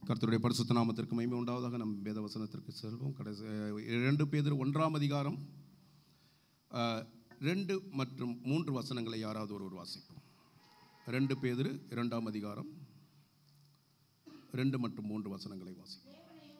கர்த்தருடைய பரிசுத்த நாமத்திற்கு மகிமை உண்டாவதாக நம் வேத வசனத்திற்கு செல்வோம் கடைசி இரண்டு பேர் ஒன்றாம் அதிகாரம் அஹ், ரெண்டு மற்றும் மூன்று வசனங்களை யாராவது ஒருவர் வாசிப்போம் ரெண்டு பேர் இரண்டாம் அதிகாரம் ரெண்டு மற்றும் மூன்று வசனங்களை வாசிப்போம்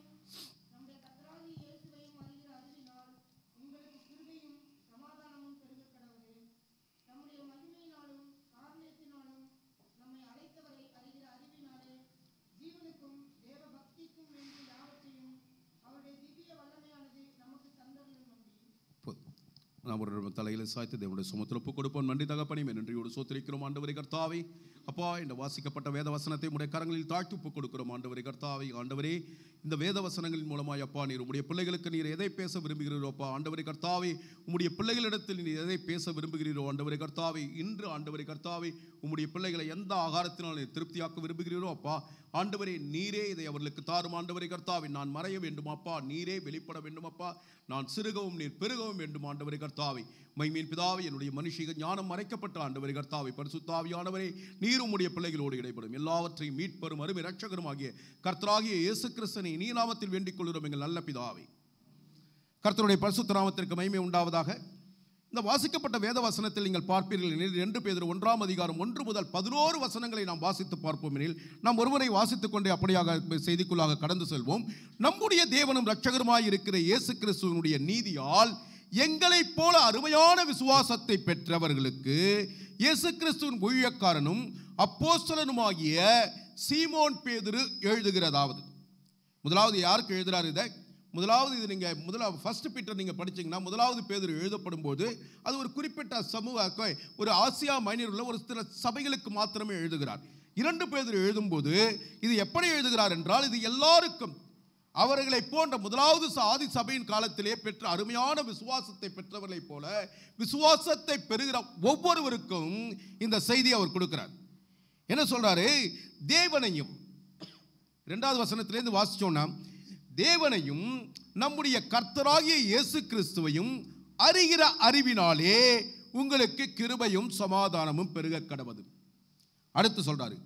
நம்முடைய கர்த்தராகிய இயேசுவையும் அறிகிற அறிவினால் உங்களுக்கு கிருபையும் சமாதானமும் பெருகக் கடவுது நம்முடைய மகிமையினாலும் காரணத்தினாலும் நம்மை அழைத்தவரை அறிகிற அறிவினாலே ஜீவனுக்கும் தேவ பக்திக்கும் வேண்டிய யாவற்றையும் அவருடைய திவ்ய வல்லமையானது நமக்கு தந்தருளும் நம்பி போதும். நாம் ஒரு தலையில் சாய்த்து தேவனுடைய சுமத்தில் ஒப்புக் கொடுப்போம் நன்றி தகப்பனையும் நன்றியோடு சோத்திரிக்கிறோம் ஆண்டவரை கர்த்தாவே அப்பா இந்த வாசிக்கப்பட்ட வேத வசனத்தை உடைய கரங்களில் தாழ்த்தி ஒப்புக் கொடுக்கிறோம் ஆண்டவரை கர்த்தாவே ஆண்டவரே இந்த வேத வசனங்களின் மூலமாய் அப்பா நீர் உம்முடைய பிள்ளைகளுக்கு நீர் எதை பேச விரும்புகிறீரோ அப்பா ஆண்டவரை கர்த்தாவே உம்முடைய பிள்ளைகளிடத்தில் நீர் எதை பேச விரும்புகிறீரோ ஆண்டவரை கர்த்தாவே இன்று ஆண்டவரை கர்த்தாவே உம்முடைய பிள்ளைகளை எந்த ஆகாரத்தினால் நீர் திருப்தியாக்க விரும்புகிறீரோ அப்பா ஆண்டவரே நீரே இதை அவர்களுக்கு தாரும் ஆண்டவரை கர்த்தாவே நான் மறைய வேண்டும் அப்பா நீரே வெளிப்பட வேண்டும் அப்பா நான் சிறுகவும் நீர் பெருகவும் வேண்டும் ஆண்டவரை கர்த்தாவே மைமீன் பிதாவே என்னுடைய மனுஷிக ஞானம் மறைக்கப்பட்ட ஆண்டவரை கர்த்தாவை பரிசுத்தாவியானவரே நீர் உம்முடைய பிள்ளைகளோடு இடைப்படும் எல்லாவற்றையும் மீட்பரும் அருமை ரட்சகரும் ஆகிய கர்த்தராகிய இயேசு கிறிஸ்தனை நீ நாமத்தில் வேண்டிக் கொள்கிறோம் எங்கள் நல்ல பிதாவே கர்த்தருடைய பரிசுத்த நாமத்திற்கு மகிமை உண்டாவதாக இந்த வாசிக்கப்பட்ட வேத வசனத்தில் நீங்கள் பார்ப்பீர்கள் எனில் ரெண்டு பேர் ஒன்றாம் அதிகாரம் ஒன்று முதல் பதினோரு வசனங்களை நாம் வாசித்து பார்ப்போம் எனில் நாம் ஒருவரை வாசித்துக் கொண்டே அப்படியாக செய்திக்குள்ளாக கடந்து செல்வோம் நம்முடைய தேவனும் இரட்சகருமாய் இருக்கிற இயேசு கிறிஸ்துவனுடைய நீதியால் எங்களைப் போல அருமையான விசுவாசத்தை பெற்றவர்களுக்கு இயேசு கிறிஸ்துவின் ஊழியக்காரனும் அப்போஸ்தலனுமாகிய சீமோன் பேதுரு எழுதுகிறதாவது முதலாவது யாருக்கு எழுதுறாரு இதை முதலாவது இது நீங்கள் முதலாவது ஃபர்ஸ்ட் பீட்டர் நீங்கள் படிச்சீங்கன்னா முதலாவது பேதர் எழுதப்படும் போது அது ஒரு குறிப்பிட்ட சமூக க- ஒரு ஆசியா மைனர் உள்ள ஒரு சில சபைகளுக்கு மாத்திரமே எழுதுகிறார் இரண்டு பேதர் எழுதும்போது இது எப்படி எழுதுகிறார் என்றால் இது எல்லாருக்கும் அவர்களை போன்ற முதலாவது ச- ஆதி சபையின் காலத்திலே பெற்ற அருமையான விசுவாசத்தை பெற்றவர்களைப் போல விசுவாசத்தை பெறுகிற ஒவ்வொருவருக்கும் இந்த செய்தி அவர் கொடுக்கிறார் என்ன சொல்றாரு தேவனையும் இரண்டாவது வசனத்திலேருந்து வாசிச்சோம்னா தேவனையும் நம்முடைய கர்த்தராகிய இயேசு கிறிஸ்துவையும் அறிகிற அறிவினாலே உங்களுக்கு கிருபையும் சமாதானமும் பெருக கடவது அடுத்து சொல்றாரு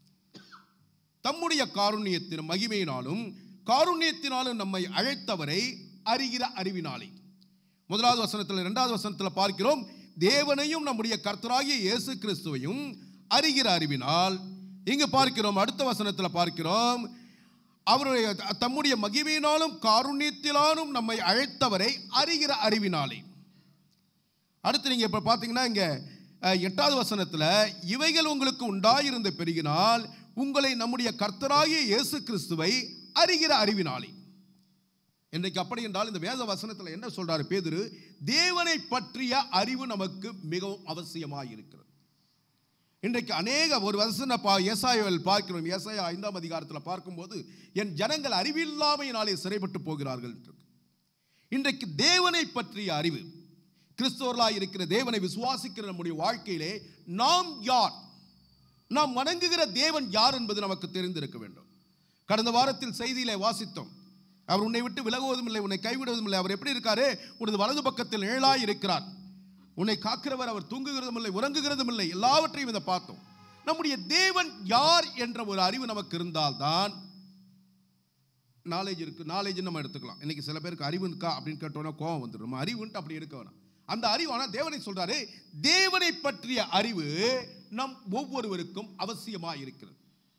தம்முடைய காருண்யத்தின் மகிமையினாலும் காருண்யத்தினாலும் நம்மை அழைத்தவரை அறிகிற அறிவினாலே முதலாவது வசனத்தில் இரண்டாவது வசனத்தில் பார்க்கிறோம் தேவனையும் நம்முடைய கர்த்தராகிய இயேசு கிறிஸ்துவையும் அறிகிற அறிவினால் இங்கு பார்க்கிறோம் அடுத்த வசனத்தில் பார்க்கிறோம் அவருடைய தம்முடைய மகிமையினாலும் காருண்யத்தினாலும் நம்மை அழைத்தவரை அறிகிற அறிவினாலே அடுத்து நீங்க இப்ப பார்த்தீங்கன்னா இங்க அஹ், எட்டாவது வசனத்துல இவைகள் உங்களுக்கு உண்டாயிருந்த பெருகினால் உங்களை நம்முடைய கர்த்தராகிய இயேசு கிறிஸ்துவை அறிகிற அறிவினாலே இன்றைக்கு அப்படி என்றால் இந்த வேத வசனத்தில் என்ன சொல்றாரு பேதுரு தேவனை பற்றிய அறிவு நமக்கு மிகவும் அவசியமாக இருக்கிறது இன்றைக்கு அநேக ஒரு வசன பா ஏசாயாவில் பார்க்கிறோம் ஏசாயா ஐந்தாம் அதிகாரத்தில் பார்க்கும்போது என் ஜனங்கள் அறிவில்லாமையினாலே சிறைப்பட்டு போகிறார்கள் என்று இன்றைக்கு தேவனை பற்றிய அறிவு கிறிஸ்தவர்களாக இருக்கிற தேவனை விசுவாசிக்கிற நம்முடைய வாழ்க்கையிலே நாம் யார் நாம் வணங்குகிற தேவன் யார் என்பது நமக்கு தெரிந்திருக்க வேண்டும் கடந்த வாரத்தில் செய்தியிலே வாசித்தோம் அவர் உன்னை விட்டு விலகுவதும் இல்லை உன்னை கைவிடுவதும் இல்லை அவர் எப்படி இருக்காரு உனது வலது பக்கத்தில் நிழலாய் இருக்கிறார் உன்னை காக்கிறவர் அவர் தூங்குகிறதும் இல்லை உறங்குகிறதும் இல்லை எல்லாவற்றையும் இதை பார்த்தோம் நம்முடைய தேவன் யார் என்ற ஒரு அறிவு நமக்கு இருந்தால்தான் நாலேஜ் இருக்கு நாலேஜ் நம்ம எடுத்துக்கலாம் இன்னைக்கு சில பேருக்கு அறிவு இருக்கா அப்படின்னு கேட்டோன்னா கோவம் வந்துடும் நம்ம அறிவுன்ட்டு அப்படி இருக்க வேணாம் அந்த அறிவு ஆனால் தேவனை சொல்றாரு தேவனை பற்றிய அறிவு நம் ஒவ்வொருவருக்கும் அவசியமா இருக்கிறது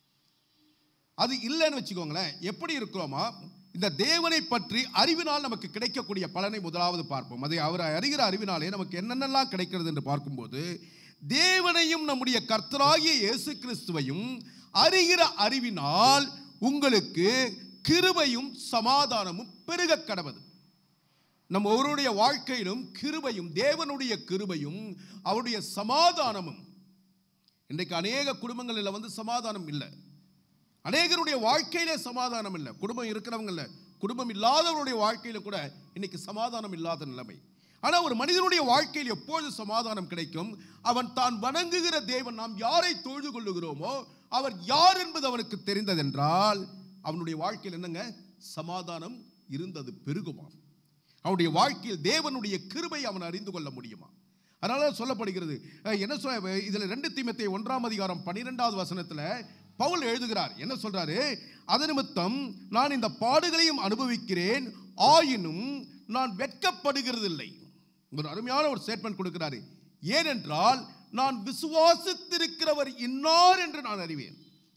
அது இல்லைன்னு வச்சுக்கோங்களேன் எப்படி இருக்கிறோமா இந்த தேவனை பற்றி அறிவினால் நமக்கு கிடைக்கக்கூடிய பலனை முதலாவது பார்ப்போம் அதை அவர் அறிகிற அறிவினாலே நமக்கு என்னென்னலாம் கிடைக்கிறது என்று பார்க்கும்போது தேவனையும் நம்முடைய கர்த்தராகிய இயேசு கிறிஸ்துவையும் அறிகிற அறிவினால் உங்களுக்கு கிருபையும் சமாதானமும் பெருக கடவது நம்ம ஒருவருடைய வாழ்க்கையிலும் கிருபையும் தேவனுடைய கிருபையும் அவருடைய சமாதானமும் இன்றைக்கு அநேக குடும்பங்களில் வந்து சமாதானம் இல்லை அநேகருடைய வாழ்க்கையிலே சமாதானம் இல்லை குடும்பம் இருக்கிறவங்க இல்லை குடும்பம் இல்லாதவருடைய வாழ்க்கையில கூட இன்னைக்கு சமாதானம் இல்லாத நிலைமை ஆனால் ஒரு மனிதனுடைய வாழ்க்கையில் எப்பொழுது சமாதானம் கிடைக்கும் அவன் தான் வணங்குகிற தேவன் நாம் யாரை தொழுது கொள்ளுகிறோமோ அவர் யார் என்பது அவனுக்கு தெரிந்ததென்றால் அவனுடைய வாழ்க்கையில் என்னங்க சமாதானம் இருந்தது பெருகுமா அவனுடைய வாழ்க்கையில் தேவனுடைய கிருபை அவன் அறிந்து கொள்ள முடியுமா அதனால சொல்லப்படுகிறது அஹ், என்ன சொல்ல இதில் ரெண்டு தீமத்தை ஒன்றாம் அதிகாரம் பன்னிரெண்டாவது வசனத்தில் பவுல் எழுதுகிறார் என்ன சொல்றாரு அது நிமித்தம் நான் இந்த பாடுகளையும் அனுபவிக்கிறேன் ஆயினும் நான் வெட்கப்படுகிறதில்லை ஒரு அருமையான ஒரு ஸ்டேட்மெண்ட் கொடுக்கிறாரு ஏனென்றால் நான் விசுவாசித்திருக்கிறவர் இன்னார் என்று நான் அறிவேன்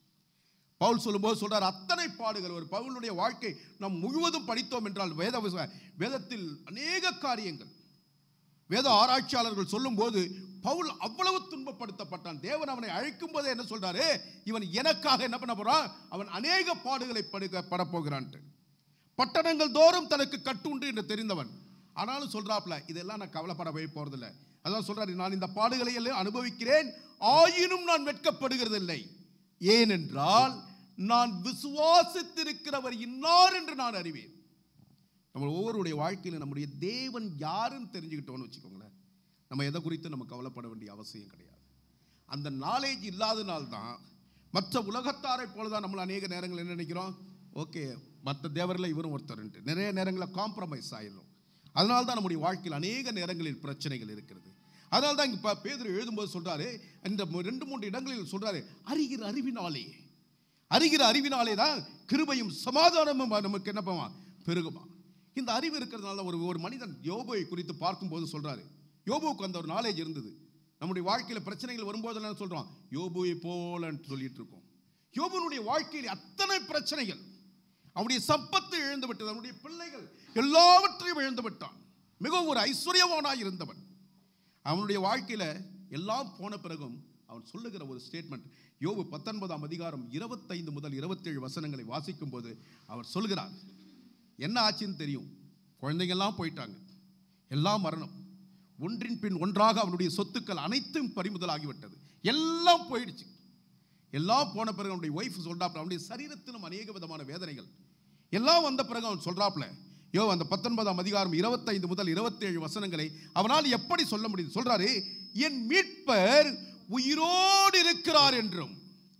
பவுல் சொல்லும்போது சொல்றார் அத்தனை பாடுகள் ஒரு பவுலுடைய வாழ்க்கை நாம் முழுவதும் படித்தோம் என்றால் வேத வேதத்தில் அநேக காரியங்கள் வேத ஆராய்ச்சியாளர்கள் சொல்லும்போது பவுல் அவ்வளவு துன்பப்படுத்தப்பட்டான் தேவன் அவனை அழைக்கும் போதே என்ன சொல்றாரு இவன் எனக்காக என்ன பண்ண போறான் அவன் அநேக பாடுகளை படுக்க படப்போகிறான்ட்டு பட்டணங்கள் தோறும் தனக்கு கட்டுண்டு என்று தெரிந்தவன் ஆனாலும் சொல்றாப்ல இதெல்லாம் நான் கவலைப்படவே போறதில்லை அதான் சொல்றாரு நான் இந்த பாடுகளை எல்லாம் அனுபவிக்கிறேன் ஆயினும் நான் வெட்கப்படுகிறதில்லை ஏனென்றால் நான் விசுவாசித்திருக்கிறவர் இன்னார் என்று நான் அறிவேன் நம்ம ஒவ்வொருடைய வாழ்க்கையில் நம்முடைய தேவன் யாருன்னு தெரிஞ்சுக்கிட்டோம்னு வச்சுக்கோங்களேன் நம்ம எதை குறித்து நம்ம கவலைப்பட வேண்டிய அவசியம் கிடையாது அந்த நாலேஜ் இல்லாதனால தான் மற்ற உலகத்தாரை போல தான் நம்ம அநேக நேரங்கள் என்ன நினைக்கிறோம் ஓகே மற்ற தேவரில் இவரும் ஒருத்தருன்ட்டு நிறைய நேரங்களில் காம்ப்ரமைஸ் ஆயிடும் அதனால தான் நம்முடைய வாழ்க்கையில் அநேக நேரங்களில் பிரச்சனைகள் இருக்கிறது அதனால தான் இங்கே பேதர் எழுதும்போது சொல்றாரு இந்த மு- ரெண்டு மூன்று இடங்களில் சொல்றாரு அறிகிற அறிவினாலே அறிகிற அறிவினாலே தான் கிருபையும் சமாதானமும் நமக்கு என்ன பண்ணுமா பெருகுமா இந்த அறிவு இருக்கிறதுனால ஒரு ஒரு மனிதன் யோபுவை குறித்து பார்க்கும்போது சொல்றாரு யோபுவுக்கு அந்த ஒரு நாலேஜ் இருந்தது நம்முடைய வாழ்க்கையில் பிரச்சனைகள் வரும்போது என்ன சொல்றோம் யோபுவை போலன்னு சொல்லிட்டு இருக்கோம் யோபுனுடைய வாழ்க்கையில் அத்தனை பிரச்சனைகள் அவனுடைய சம்பத்து இழந்து விட்டது அவனுடைய பிள்ளைகள் எல்லாவற்றையும் இழந்து விட்டான் மிகவும் ஒரு ஐஸ்வர்யவானாய் இருந்தவன் அவனுடைய வாழ்க்கையில எல்லாம் போன பிறகும் அவன் சொல்லுகிற ஒரு ஸ்டேட்மெண்ட் யோபு பத்தொன்பதாம் அதிகாரம் இருபத்தைந்து முதல் இருபத்தேழு வசனங்களை வாசிக்கும் போது அவர் சொல்கிறார் என்ன ஆச்சுன்னு தெரியும் குழந்தைங்கெல்லாம் போயிட்டாங்க எல்லாம் மரணம் ஒன்றின் பின் ஒன்றாக அவனுடைய சொத்துக்கள் அனைத்தும் பறிமுதலாகிவிட்டது எல்லாம் போயிடுச்சு எல்லாம் போன பிறகு அவனுடைய ஒய்ஃப் சொல்றாப்புல அவனுடைய சரீரத்திலும் அநேக விதமான வேதனைகள் எல்லாம் வந்த பிறகு அவன் சொல்றாப்புல யோ அந்த பத்தொன்பதாம் அதிகாரம் இருபத்தைந்து முதல் இருபத்தேழு வசனங்களை அவனால் எப்படி சொல்ல முடியும் சொல்றாரு என் மீட்பர் உயிரோடு இருக்கிறார் என்றும்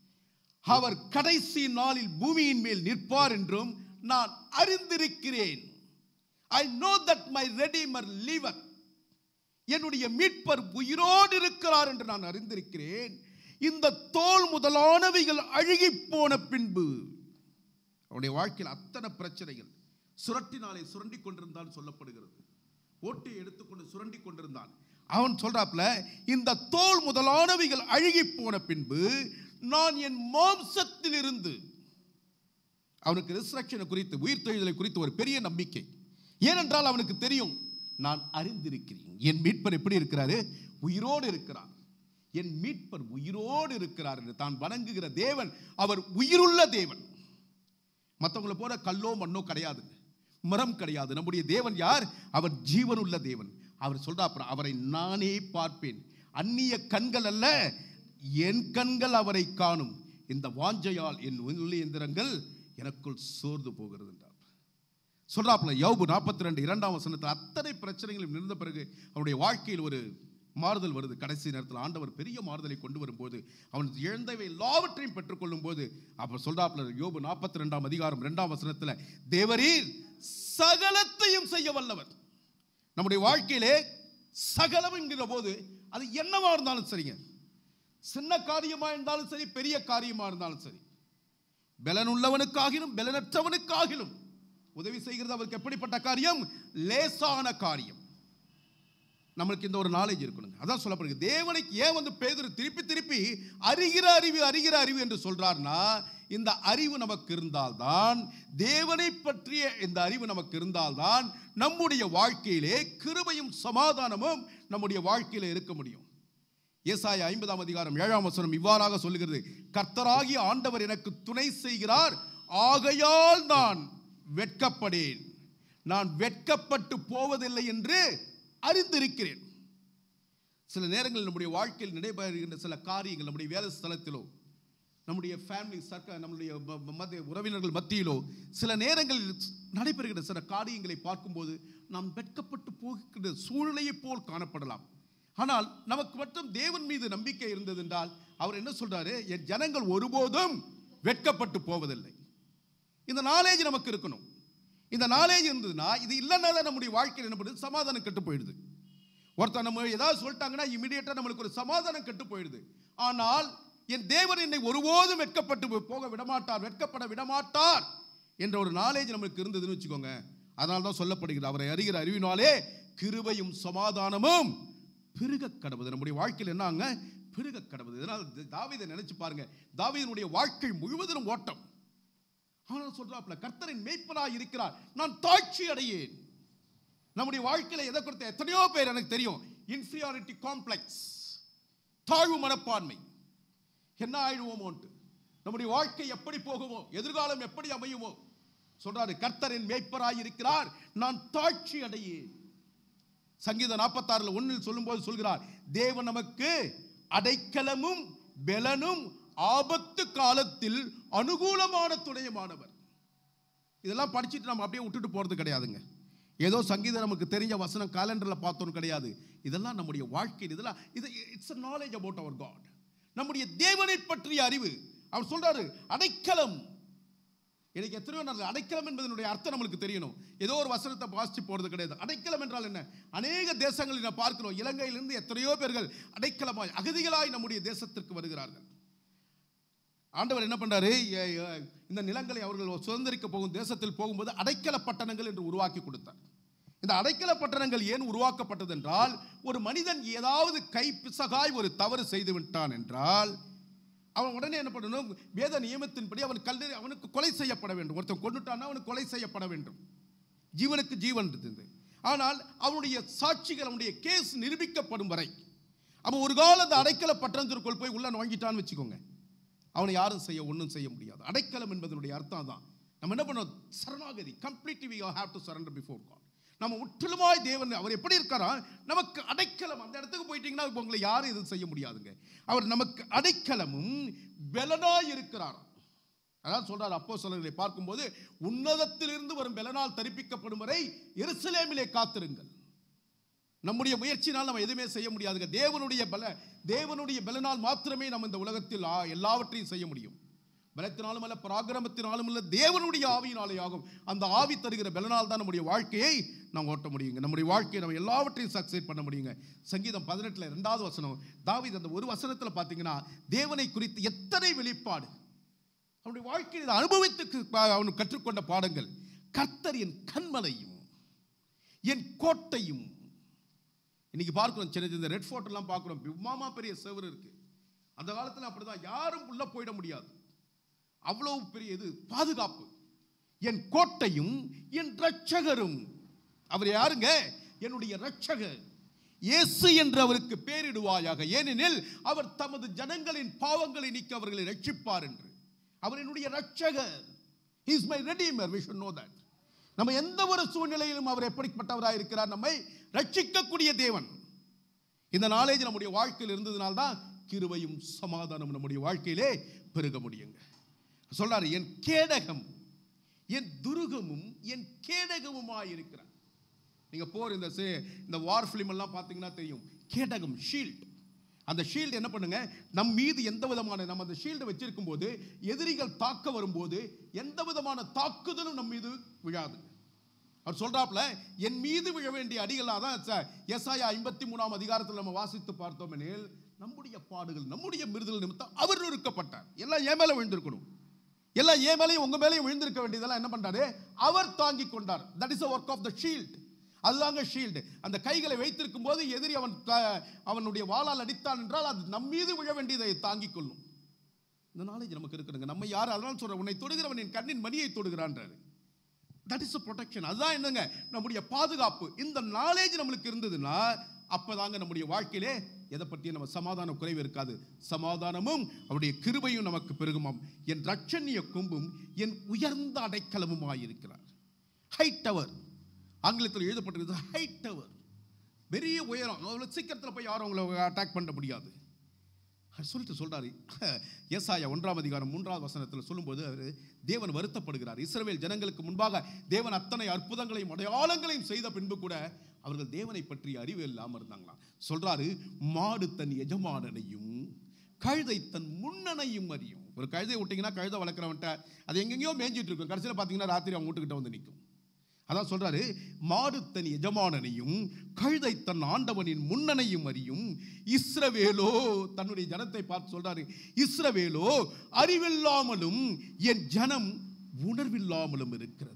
அவர் கடைசி நாளில் பூமியின் மேல் நிற்பார் என்றும் நான் அறிந்திருக்கிறேன் I know that my redeemer liveth என்னுடைய மீட்பர் உயிரோடு இருக்கிறார் என்று நான் அறிந்திருக்கிறேன் இந்த தோல் முதலானவைகள் அழுகி போன பின்பு அவனுடைய வாழ்க்கையில் அத்தனை பிரச்சனைகள் சுரட்டினாலே சுரண்டி கொண்டிருந்தான் சொல்லப்படுகிறது ஓட்டை எடுத்துக்கொண்டு சுரண்டி கொண்டிருந்தான் அவன் சொல்றாப்ல இந்த தோல் முதலானவைகள் அழுகி போன பின்பு நான் என் மாம்சத்தில் இருந்து அவனுக்கு ரிசரக்ஷனை குறித்து உயிர்த்தெழுதலை குறித்து ஒரு பெரிய நம்பிக்கை ஏனென்றால் அவனுக்கு தெரியும் நான் அறிந்திருக்கிறேன் என் மீட்பர் எப்படி இருக்கிறாரு உயிரோடு இருக்கிறார் என் மீட்பர் உயிரோடு இருக்கிறார் என்று தான் வணங்குகிற தேவன் அவர் உயிருள்ள தேவன் மற்றவங்களை போல கல்லோ மண்ணோ கிடையாது மரம் கிடையாது நம்முடைய தேவன் யார் அவர் ஜீவனுள்ள தேவன் அவர் சொல்றா அப்புறம் அவரை நானே பார்ப்பேன் அந்நிய கண்கள் அல்ல என் கண்கள் அவரை காணும் இந்த வாஞ்சையால் என் உள்ளியந்திரங்கள் எனக்குள் சோர்ந்து போகிறது என்றார் சொல்றாப்புல யோபு நாற்பத்தி ரெண்டு இரண்டாம் வசனத்தில் அத்தனை பிரச்சனைகளும் இருந்த பிறகு அவனுடைய வாழ்க்கையில் ஒரு மாறுதல் வருது கடைசி நேரத்தில் ஆண்டவர் பெரிய மாறுதலை கொண்டு வரும்போது அவன் இழந்தவை எல்லாவற்றையும் பெற்றுக்கொள்ளும் போது அப்ப சொல்றாப்புல யோபு நாற்பத்தி ரெண்டாம் அதிகாரம் இரண்டாம் வசனத்தில் தேவரீர் சகலத்தையும் செய்ய வல்லவர் நம்முடைய வாழ்க்கையிலே சகலம் என்கிற போது அது என்னவா இருந்தாலும் சரிங்க சின்ன காரியமா இருந்தாலும் சரி பெரிய காரியமா இருந்தாலும் சரி பலனுள்ளவனுக்காகிலும் பலனற்றவனுக்காகிலும் உதவி செய்கிறது அவருக்கு எப்படிப்பட்ட காரியம் லேசான காரியம் நம்மளுக்கு இந்த ஒரு நாலேஜ் இருக்கணுங்க அதான் சொல்லப்படுது தேவனுக்கு ஏன் வந்து பேதுரு திருப்பி திருப்பி அறிகிற அறிவு அறிகிற அறிவு என்று சொல்றார்னா இந்த அறிவு நமக்கு இருந்தால்தான் தேவனை பற்றிய இந்த அறிவு நமக்கு இருந்தால்தான் நம்முடைய வாழ்க்கையிலே கிருபையும் சமாதானமும் நம்முடைய வாழ்க்கையிலே இருக்க முடியும் ஏசாய ஐம்பதாம் அதிகாரம் ஏழாம் வசனம் இவ்வாறாக சொல்லுகிறது கர்த்தராகிய ஆண்டவர் எனக்கு துணை செய்கிறார் ஆகையால் நான் வெட்கப்படேன் நான் வெட்கப்பட்டு போவதில்லை என்று அறிந்திருக்கிறேன் சில நேரங்களில் நம்முடைய வாழ்க்கையில் நடைபெறுகின்ற சில காரியங்கள் நம்முடைய வேலை ஸ்தலத்திலோ நம்முடைய ஃபேமிலி சர்க்க நம்முடைய ம- ம- மத்திய உறவினர்கள் மத்தியிலோ சில நேரங்களில் நடைபெறுகிற சில காரியங்களை பார்க்கும்போது நாம் வெட்கப்பட்டு போகிற சூழ்நிலையைப் போல் காணப்படலாம் ஆனால் நமக்கு மட்டும் தேவன் மீது நம்பிக்கை இருந்தது என்றால் அவர் என்ன சொல்றாரு என் ஜனங்கள் ஒருபோதும் வெட்கப்பட்டு போவதில்லை இந்த நாலேஜ் நமக்கு இருக்கணும் இந்த நாலேஜ் இருந்ததுன்னா இது இல்லைன்னா தான் நம்முடைய வாழ்க்கையில் என்ன பண்ணுது சமாதானம் கெட்டு போயிடுது ஒருத்தர் நம்ம ஏதாவது சொல்லிட்டாங்கன்னா இமிடியேட்டாக நம்மளுக்கு ஒரு சமாதானம் கெட்டு போயிடுது ஆனால் என் தேவன் என்னை ஒருபோதும் வெட்கப்பட்டு போக விடமாட்டார் வெட்கப்பட விடமாட்டார் என்ற ஒரு நாலேஜ் நமக்கு இருந்ததுன்னு வச்சுக்கோங்க அதனால தான் சொல்லப்படுகிறது அவரை அறிகிற அறிவினாலே கிருபையும் சமாதானமும் பெருக கடவுது நம்முடைய வாழ்க்கையில் என்னங்க பெருக கடவுது இதனால் தாவீதை நினைச்சு பாருங்க தாவீதனுடைய வாழ்க்கை முழுவதிலும் ஓட்டம் ஆனால் சொல்றாப்ல கர்த்தரின் மேய்ப்பனாய் இருக்கிறார் நான் தாட்சி அடையேன் நம்முடைய வாழ்க்கையில எதை கொடுத்த எத்தனையோ பேர் எனக்கு தெரியும் இன்ஃபீரியாரிட்டி காம்ப்ளெக்ஸ் தாழ்வு மனப்பான்மை என்ன ஆயிடுவோமோன்ட்டு நம்முடைய வாழ்க்கை எப்படி போகுமோ எதிர்காலம் எப்படி அமையுமோ சொல்றாரு கர்த்தரின் மேய்ப்பராய் இருக்கிறார் நான் தாட்சி அடையேன் சங்கீதம் நாற்பத்தாறுல ஒன்றில் சொல்லும்போது சொல்கிறார் தேவன் நமக்கு அடைக்கலமும் பெலனும் ஆபத்து காலத்தில் அனுகூலமான துணையமானவர் இதெல்லாம் படிச்சுட்டு நம்ம அப்படியே விட்டுட்டு போறது கிடையாதுங்க ஏதோ சங்கீதம் நமக்கு தெரிஞ்ச வசனம் காலண்டரில் பார்த்தோன்னு கிடையாது இதெல்லாம் நம்முடைய வாழ்க்கையில் இதெல்லாம் இது it's a knowledge about our God நம்முடைய தேவனை பற்றிய அறிவு அவர் சொல்றாரு அடைக்கலம் எனக்கு எத்தனையோ நல்ல அடைக்கலம் என்பதனுடைய அர்த்தம் நம்மளுக்கு தெரியணும் ஏதோ ஒரு வசனத்தை வாசிச்சு போறது கிடையாது அடைக்கலம் என்றால் என்ன அநேக தேசங்களில் நான் பார்க்கிறோம் இலங்கையிலிருந்து எத்தனையோ பேர்கள் அடைக்கலமாய் அகதிகளாய் நம்முடைய தேசத்திற்கு வருகிறார்கள் ஆண்டவர் என்ன பண்றாரு எ- எ- இந்த நிலங்களை அவர்கள் சுதந்திரிக்க போகும் தேசத்தில் போகும்போது அடைக்கல பட்டணங்கள் என்று உருவாக்கி கொடுத்தார் இந்த அடைக்கல பட்டணங்கள் ஏன் உருவாக்கப்பட்டது என்றால் ஒரு மனிதன் ஏதாவது கை பிசகாய் ஒரு தவறு செய்து விட்டான் என்றால் அவன் உடனே என்ன பண்ணணும் வேத நியமத்தின்படி அவன் கல்லறி அவனுக்கு கொலை செய்யப்பட வேண்டும் ஒருத்தன் கொண்டுட்டான்னா அவனுக்கு கொலை செய்யப்பட வேண்டும் ஜீவனுக்கு ஜீவன் இருந்தது ஆனால் அவனுடைய சாட்சிகள் அவனுடைய கேஸ் நிரூபிக்கப்படும் வரை அவன் ஒரு காலம் அந்த அடைக்கல பட்டணத்திற்குள் போய் உள்ள நுழைஞ்சிட்டான்னு வச்சுக்கோங்க அவனை யாரும் செய்ய ஒன்றும் செய்ய முடியாது அடைக்கலம் என்பதனுடைய அர்த்தம் தான் நம்ம என்ன பண்ணோம் சரணாகதி completely we have to surrender before God நம்ம முற்றிலுமாய் தேவன் அவர் எப்படி இருக்காரா நமக்கு அடைக்கலம் அந்த இடத்துக்கு போயிட்டீங்கன்னா இப்போ உங்களை யாரும் எதுவும் செய்ய முடியாதுங்க அவர் நமக்கு அடைக்கலமும் பலனாய் இருக்கிறார் அதான் சொல்றார் அப்போ சொல்லுங்களை பார்க்கும்போது உன்னதத்திலிருந்து வரும் பலனால் தரிப்பிக்கப்படும் வரை எருசலேமிலே காத்திருங்கள் நம்முடைய முயற்சினால் நம்ம எதுவுமே செய்ய முடியாதுங்க தேவனுடைய பல தேவனுடைய பலனால் மாத்திரமே நம்ம இந்த உலகத்தில் ஆ- எல்லாவற்றையும் செய்ய முடியும் பலத்தினாலும் அல்ல பராக்கிரமத்தினாலும் அல்ல தேவனுடைய ஆவியினாலே ஆகும் அந்த ஆவி தருகிற பலனால் தான் நம்முடைய வாழ்க்கையை நாம் ஓட்ட முடியுங்க நம்முடைய வாழ்க்கையை நம்ம எல்லாவற்றையும் சக்சஸ் பண்ண முடியுங்க சங்கீதம் பதினெட்டுல ரெண்டாவது வசனம் தாவீது அந்த ஒரு வசனத்தில் பார்த்தீங்கன்னா தேவனை குறித்து எத்தனை வெளிப்பாடு அவனுடைய வாழ்க்கையில் இதை அனுபவித்து அவன் கற்றுக்கொண்ட பாடங்கள் கர்த்தர் என் கண்மலையும் என் கோட்டையும் இன்னைக்கு பார்க்கிறோம் சின்ன சின்ன ரெட் ஃபோர்ட் எல்லாம் பார்க்கிறோம் மாமா பெரிய செவர் இருக்கு அந்த காலத்துல அப்படிதான் யாரும் உள்ள போயிட முடியாது அவ்வளவு பெரிய இது பாதுகாப்பு என் கோட்டையும் என் ரட்சகரும் அவர் யாருங்க என்னுடைய ரட்சகர் இயேசு என்று அவருக்கு பேரிடுவாயாக ஏனெனில் அவர் தமது ஜனங்களின் பாவங்களை நீக்கி அவர்களை ரட்சிப்பார் என்று அவர் என்னுடைய ரட்சகர் is my redeemer we should know that நம்ம எந்த ஒரு சூழ்நிலையிலும் அவர் எப்படிப்பட்டவராக இருக்கிறார் நம்மை ரட்சிக்கக்கூடிய தேவன் இந்த நாலேஜ் நம்முடைய வாழ்க்கையில் இருந்ததுனால தான் கிருபையும் சமாதானம் நம்முடைய வாழ்க்கையிலே பெருக முடியுங்க சொல்றாரு என் கேடகம் என் துருகமும் என் கேடகமுமாய் இருக்கிறார் நீங்க போர் இந்த சே- இந்த வார் ஃபிலிம் எல்லாம் பார்த்தீங்கன்னா தெரியும் கேடகம் ஷீல்ட் அந்த ஷீல்டு என்ன பண்ணுங்க நம் மீது எந்த விதமான நம்ம அந்த ஷீல்டை வச்சிருக்கும் போது எதிரிகள் தாக்க வரும்போது எந்த விதமான தாக்குதலும் நம் மீது விழாது அவர் சொல்றாப்ல என் மீது விழ வேண்டிய அடிகளாக தான் எஸ்ஐயா ஐம்பத்தி மூணாம் அதிகாரத்தில் நம்ம வாசித்து பார்த்தோம் எனில் நம்முடைய பாடுகள் நம்முடைய மிருதல் நிமித்தம் அவர் நொறுக்கப்பட்டார் எல்லாம் என் மேல விழுந்திருக்கணும் எல்லாம் என் மேலேயும் உங்க மேலேயும் விழுந்திருக்க வேண்டியதெல்லாம் என்ன பண்றாரு அவர் தாங்கி கொண்டார் that is work of the shield அதுதாங்க ஷீல்டு அந்த கைகளை வைத்திருக்கும் போது எதிரி அவன் த- அவனுடைய வாளால் அடித்தான் என்றால் அது நம் மீது விழ வேண்டியதை தாங்கிக் கொள்ளும் இந்த நாலேஜ் நமக்கு இருக்குதுங்க நம்ம யார் அதனால சொல்ற உன்னை தொடுகிறவன் என் கண்ணின் மணியை தொடுகிறான்றாரு தட் இஸ் ப்ரொடெக்ஷன் அதுதான் என்னங்க நம்முடைய பாதுகாப்பு இந்த நாலேஜ் நம்மளுக்கு இருந்ததுன்னா அப்பதாங்க நம்முடைய வாழ்க்கையிலே எதை பற்றியும் நம்ம சமாதான குறைவு இருக்காது சமாதானமும் அவருடைய கிருபையும் நமக்கு பெருகுமாம் என் ரட்சணிய கொம்பும் என் உயர்ந்த அடைக்கலமுமாய் இருக்கிறார் ஹைட் டவர் ஆங்கிலத்தில் எழுதப்பட்டிருக்கிறது ஹைட் டவர் பெரிய உயரம் அவ்வளோ சீக்கிரத்தில் போய் யாரும் அவங்கள அட்டாக் பண்ண முடியாது அவர் சொல்லிட்டு சொல்றாரு ஏசாயா ஒன்றாம் அதிகாரம் மூன்றாவது வசனத்தில் சொல்லும்போது அவர் தேவன் வருத்தப்படுகிறார் இஸ்ரவேல் ஜனங்களுக்கு முன்பாக தேவன் அத்தனை அற்புதங்களையும் அடையாளங்களையும் செய்த பின்பு கூட அவர்கள் தேவனை பற்றிய அறிவு இல்லாமல் இருந்தாங்களாம் சொல்றாரு மாடு தன் எஜமானனையும் கழுதை தன் முன்னனையும் அறியும் ஒரு கழுதை விட்டீங்கன்னா கழுதை வளர்க்குறவன்ட்ட அது எங்கெங்கேயோ மேய்ஞ்சிட்டு இருக்கும் கடைசியில் பார்த்தீங்கன்னா ராத்திரி அவங்க வீட்டுக்கிட்ட வந்து நிற்கும் அதான் சொல்றாரு மாடு தன் எஜமானனையும் கழுதை தன் ஆண்டவனின் முன்னனையும் அறியும் இஸ்ரவேலோ தன்னுடைய ஜனத்தை பார்த்து சொல்றாரு இஸ்ரவேலோ அறிவில்லாமலும் என் ஜனம் உணர்வில்லாமலும் இருக்கிறது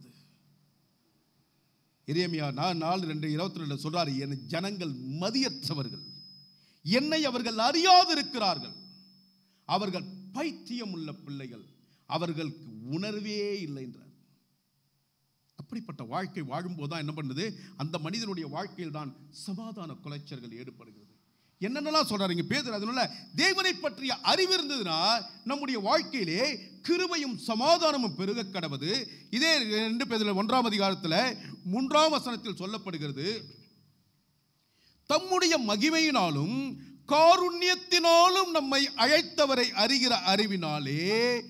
இறைமையா நான் நாலு ரெண்டு இருபத்தி ரெண்டு சொல்றாரு என் ஜனங்கள் மதியற்றவர்கள் என்னை அவர்கள் அறியாதிருக்கிறார்கள் அவர்கள் பைத்தியம் உள்ள பிள்ளைகள் அவர்களுக்கு உணர்வே இல்லை என்றார் அப்படிப்பட்ட வாழ்க்கை வாழும்போது தான் என்ன பண்ணுது அந்த மனிதனுடைய வாழ்க்கையில் தான் சமாதான குலைச்சல்கள் ஏற்படுகிறது என்னென்னலாம் சொல்றாரு இங்க பேதர் அதனால தேவனை பற்றிய அறிவு இருந்ததுன்னா நம்முடைய வாழ்க்கையிலே கிருபையும் சமாதானமும் பெருக கடவுது இதே ரெண்டு பேதில் ஒன்றாம் அதிகாரத்தில் மூன்றாம் வசனத்தில் சொல்லப்படுகிறது தம்முடைய மகிமையினாலும் காருண்யத்தினாலும் நம்மை அழைத்தவரை அறிகிற அறிவினாலே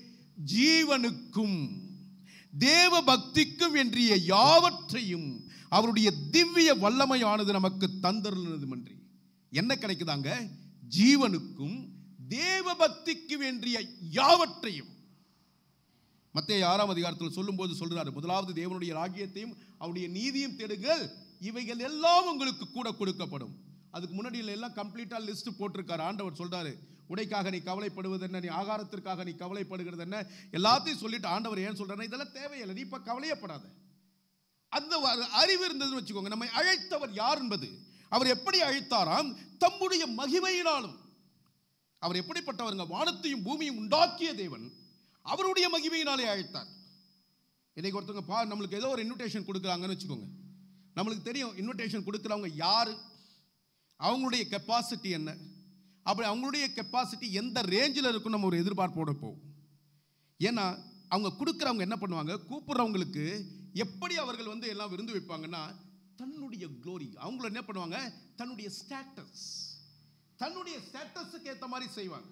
ஜீவனுக்கும் தேவ பக்திக்கும் என்றிய யாவற்றையும் அவருடைய திவ்ய வல்லமையானது நமக்கு தந்தருளதுமன்றி என்ன கிடைக்குதாங்க ஜீவனுக்கும் தேவ பக்திக்கு வேண்டிய யாவற்றையும் மத்திய ஆறாம் அதிகாரத்தில் சொல்லும்போது சொல்றாரு முதலாவது தேவனுடைய ராஜ்யத்தையும் அவருடைய நீதியும் தேடுங்கள் இவைகள் எல்லாம் உங்களுக்கு கூட கொடுக்கப்படும் அதுக்கு முன்னாடி எல்லாம் கம்ப்ளீட்டா லிஸ்ட் போட்டிருக்காரு ஆண்டவர் சொல்றாரு உடைக்காக நீ கவலைப்படுவது என்ன நீ ஆகாரத்திற்காக நீ கவலைப்படுகிறது என்ன எல்லாத்தையும் சொல்லிட்டு ஆண்டவர் ஏன் சொல்றாரு இதெல்லாம் தேவையில்லை நீ இப்ப கவலையப்படாத அந்த வ- அறிவு இருந்ததுன்னு வச்சுக்கோங்க நம்மை அழைத்தவர் யார் என்பது அவர் எப்படி அழைத்தாராம் தம்முடைய மகிமையினாலும் அவர் எப்படிப்பட்டவருங்க வானத்தையும் பூமியும் உண்டாக்கிய தேவன் அவருடைய மகிமையினாலே அழைத்தார் இன்னைக்கு ஒருத்தவங்க பா நம்மளுக்கு ஏதோ ஒரு இன்விடேஷன் கொடுக்குறாங்கன்னு வச்சுக்கோங்க நம்மளுக்கு தெரியும் இன்விடேஷன் கொடுக்குறவங்க யாரு அவங்களுடைய கெப்பாசிட்டி என்ன அப்படி அவங்களுடைய கெப்பாசிட்டி எந்த ரேஞ்சில் இருக்கும் நம்ம ஒரு எதிர்பார்ப்போட போகும் ஏன்னா அவங்க கொடுக்குறவங்க என்ன பண்ணுவாங்க கூப்பிடுறவங்களுக்கு எப்படி அவர்கள் வந்து எல்லாம் விருந்து வைப்பாங்கன்னா தன்னுடைய க்ளோரி அவங்கள என்ன பண்ணுவாங்க தன்னுடைய ஸ்டேட்டஸ் தன்னுடைய ஸ்டேட்டஸுக்கு ஏற்ற மாதிரி செய்வாங்க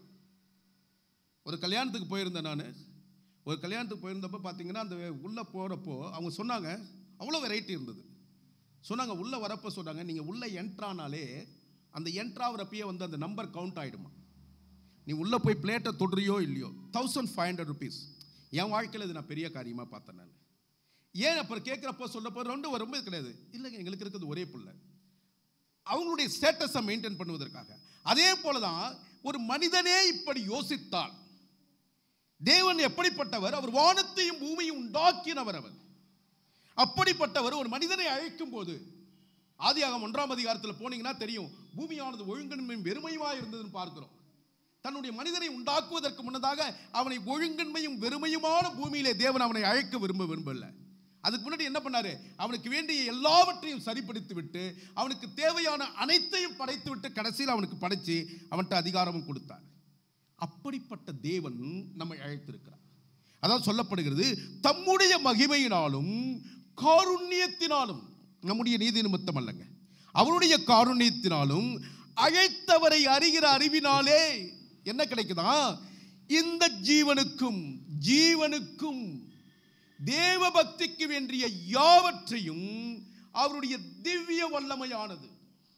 ஒரு கல்யாணத்துக்கு போயிருந்தேன் நான் ஒரு கல்யாணத்துக்கு போயிருந்தப்போ பார்த்தீங்கன்னா அந்த உள்ளே போகிறப்போ அவங்க சொன்னாங்க அவ்வளோ வெரைட்டி இருந்தது சொன்னாங்க உள்ளே வரப்போ சொன்னாங்க நீங்கள் உள்ளே என்ட்ரானாலே அந்த என்ட்ராகிறப்பயே வந்து அந்த நம்பர் கவுண்ட் ஆகிடுமா நீ உள்ளே போய் பிளேட்டை தொடுறியோ இல்லையோ தௌசண்ட் ஃபைவ் ஹண்ட்ரட் ருபீஸ் என் வாழ்க்கையில் இது நான் பெரிய காரியமாக பார்த்தேன் நான் ஏன் அப்புறம் கேட்குறப்போ சொல்லப்போ ரெண்டு ரொம்ப கிடையாது இல்லைங்க எங்களுக்கு இருக்கிறது ஒரே பிள்ளை அவங்களுடைய ஸ்டேட்டஸை மெயின்டைன் பண்ணுவதற்காக அதே போல தான் ஒரு மனிதனே இப்படி யோசித்தால் தேவன் எப்படிப்பட்டவர் அவர் வானத்தையும் பூமியும் உண்டாக்கினவர் அவர் அப்படிப்பட்டவர் ஒரு மனிதனை அழைக்கும் போது ஆதியாகம் ஒன்றாம் அதிகாரத்தில் போனீங்கன்னா தெரியும் பூமியானது ஒழுங்கின்மையும் வெறுமையுமா இருந்ததுன்னு பார்க்கிறோம் தன்னுடைய மனிதனை உண்டாக்குவதற்கு முன்னதாக அவனை ஒழுங்கின்மையும் வெறுமையுமான பூமியிலே தேவன் அவனை அழைக்க விரும்ப விரும்பல அதுக்கு முன்னாடி என்ன பண்ணாரு அவனுக்கு வேண்டிய எல்லாவற்றையும் சரிப்படுத்தி விட்டு அவனுக்கு தேவையான அனைத்தையும் படைத்து விட்டு கடைசியில் அவனுக்கு படைச்சு அவன்கிட்ட அதிகாரமும் கொடுத்தார் அப்படிப்பட்ட தேவன் நம்மை அழைத்திருக்கிறார் அதான் சொல்லப்படுகிறது தம்முடைய மகிமையினாலும் காருண்யத்தினாலும் நம்முடைய நீதி நிமித்தம் அல்லங்க அவருடைய காருண்யத்தினாலும் அழைத்தவரை அறிகிற அறிவினாலே என்ன கிடைக்குதா இந்த ஜீவனுக்கும் ஜீவனுக்கும் தேவ பக்திக்கு வேண்டிய யாவற்றையும் அவருடைய திவ்ய வல்லமையானது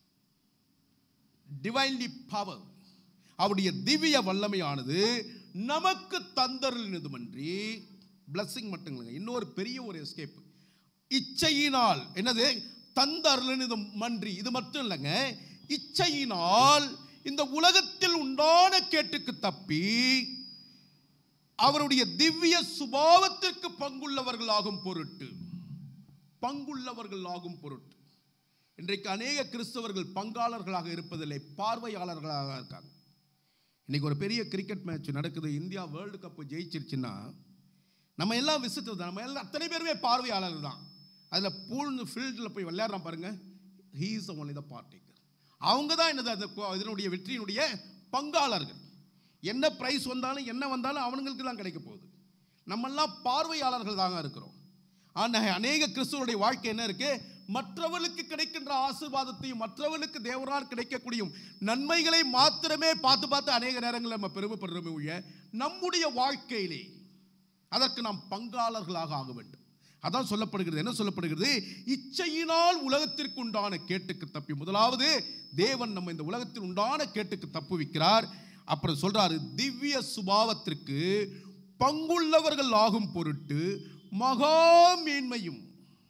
டிவைன்லி பவர் அவருடைய திவ்ய வல்லமையானது நமக்கு தந்தருளினதுமன்றி பிளஸ்ஸிங் மட்டும் இல்லைங்க இன்னொரு பெரிய ஒரு எஸ்கேப் இச்சையினால் என்னது தந்தருளினதும் மன்றி இது மட்டும் இல்லைங்க இச்சையினால் இந்த உலகத்தில் உண்டான கேட்டுக்கு தப்பி அவருடைய திவ்ய சுபாவத்திற்கு பங்குள்ளவர்களாகும் பொருட்டு பங்குள்ளவர்களாகும் பொருட்டு இன்றைக்கு அநேக கிறிஸ்தவர்கள் பங்காளர்களாக இருப்பதில்லை பார்வையாளர்களாக இருக்காங்க இன்னைக்கு ஒரு பெரிய கிரிக்கெட் மேட்ச் நடக்குது இந்தியா வேர்ல்டு கப் ஜெயிச்சிருச்சுன்னா நம்ம எல்லாம் விசிட்டர் தான் நம்ம எல்லாம் அத்தனை பேருமே பார்வையாளர்கள் தான் அதில் பூல்னு ஃபீல்டில் போய் விளையாடுறான் பாருங்க he is only the particular அவங்க தான் என்னது அந்த போ- இதனுடைய வெற்றியினுடைய பங்காளர்கள் என்ன ப்ரைஸ் வந்தாலும் என்ன வந்தாலும் அவனுங்களுக்கு தான் கிடைக்க போகுது நம்மெல்லாம் பார்வையாளர்கள் தாங்க இருக்கிறோம் ஆனால் அநேக கிறிஸ்துவனுடைய வாழ்க்கை என்ன இருக்கு மற்றவர்களுக்கு கிடைக்கின்ற ஆசீர்வாதத்தையும் மற்றவர்களுக்கு தேவனால் கிடைக்கக்கூடிய நன்மைகளை மாத்திரமே பார்த்து பார்த்து அநேக நேரங்களில் நம்ம பெருமைப்படுறோமே ஒழிய நம்முடைய வாழ்க்கையிலே அதற்கு நாம் பங்காளர்களாக ஆக வேண்டும் அதான் சொல்லப்படுகிறது என்ன சொல்லப்படுகிறது இச்சையினால் உலகத்திற்கு உண்டான கேட்டுக்கு தப்பி முதலாவது தேவன் நம்ம இந்த உலகத்தில் உண்டான கேட்டுக்கு தப்புவிக்கிறார் அப்புறம் சொல்றாரு திவ்ய சுபாவத்திற்கு பங்குள்ளவர்கள் ஆகும் பொருட்டு மகா மேன்மையும்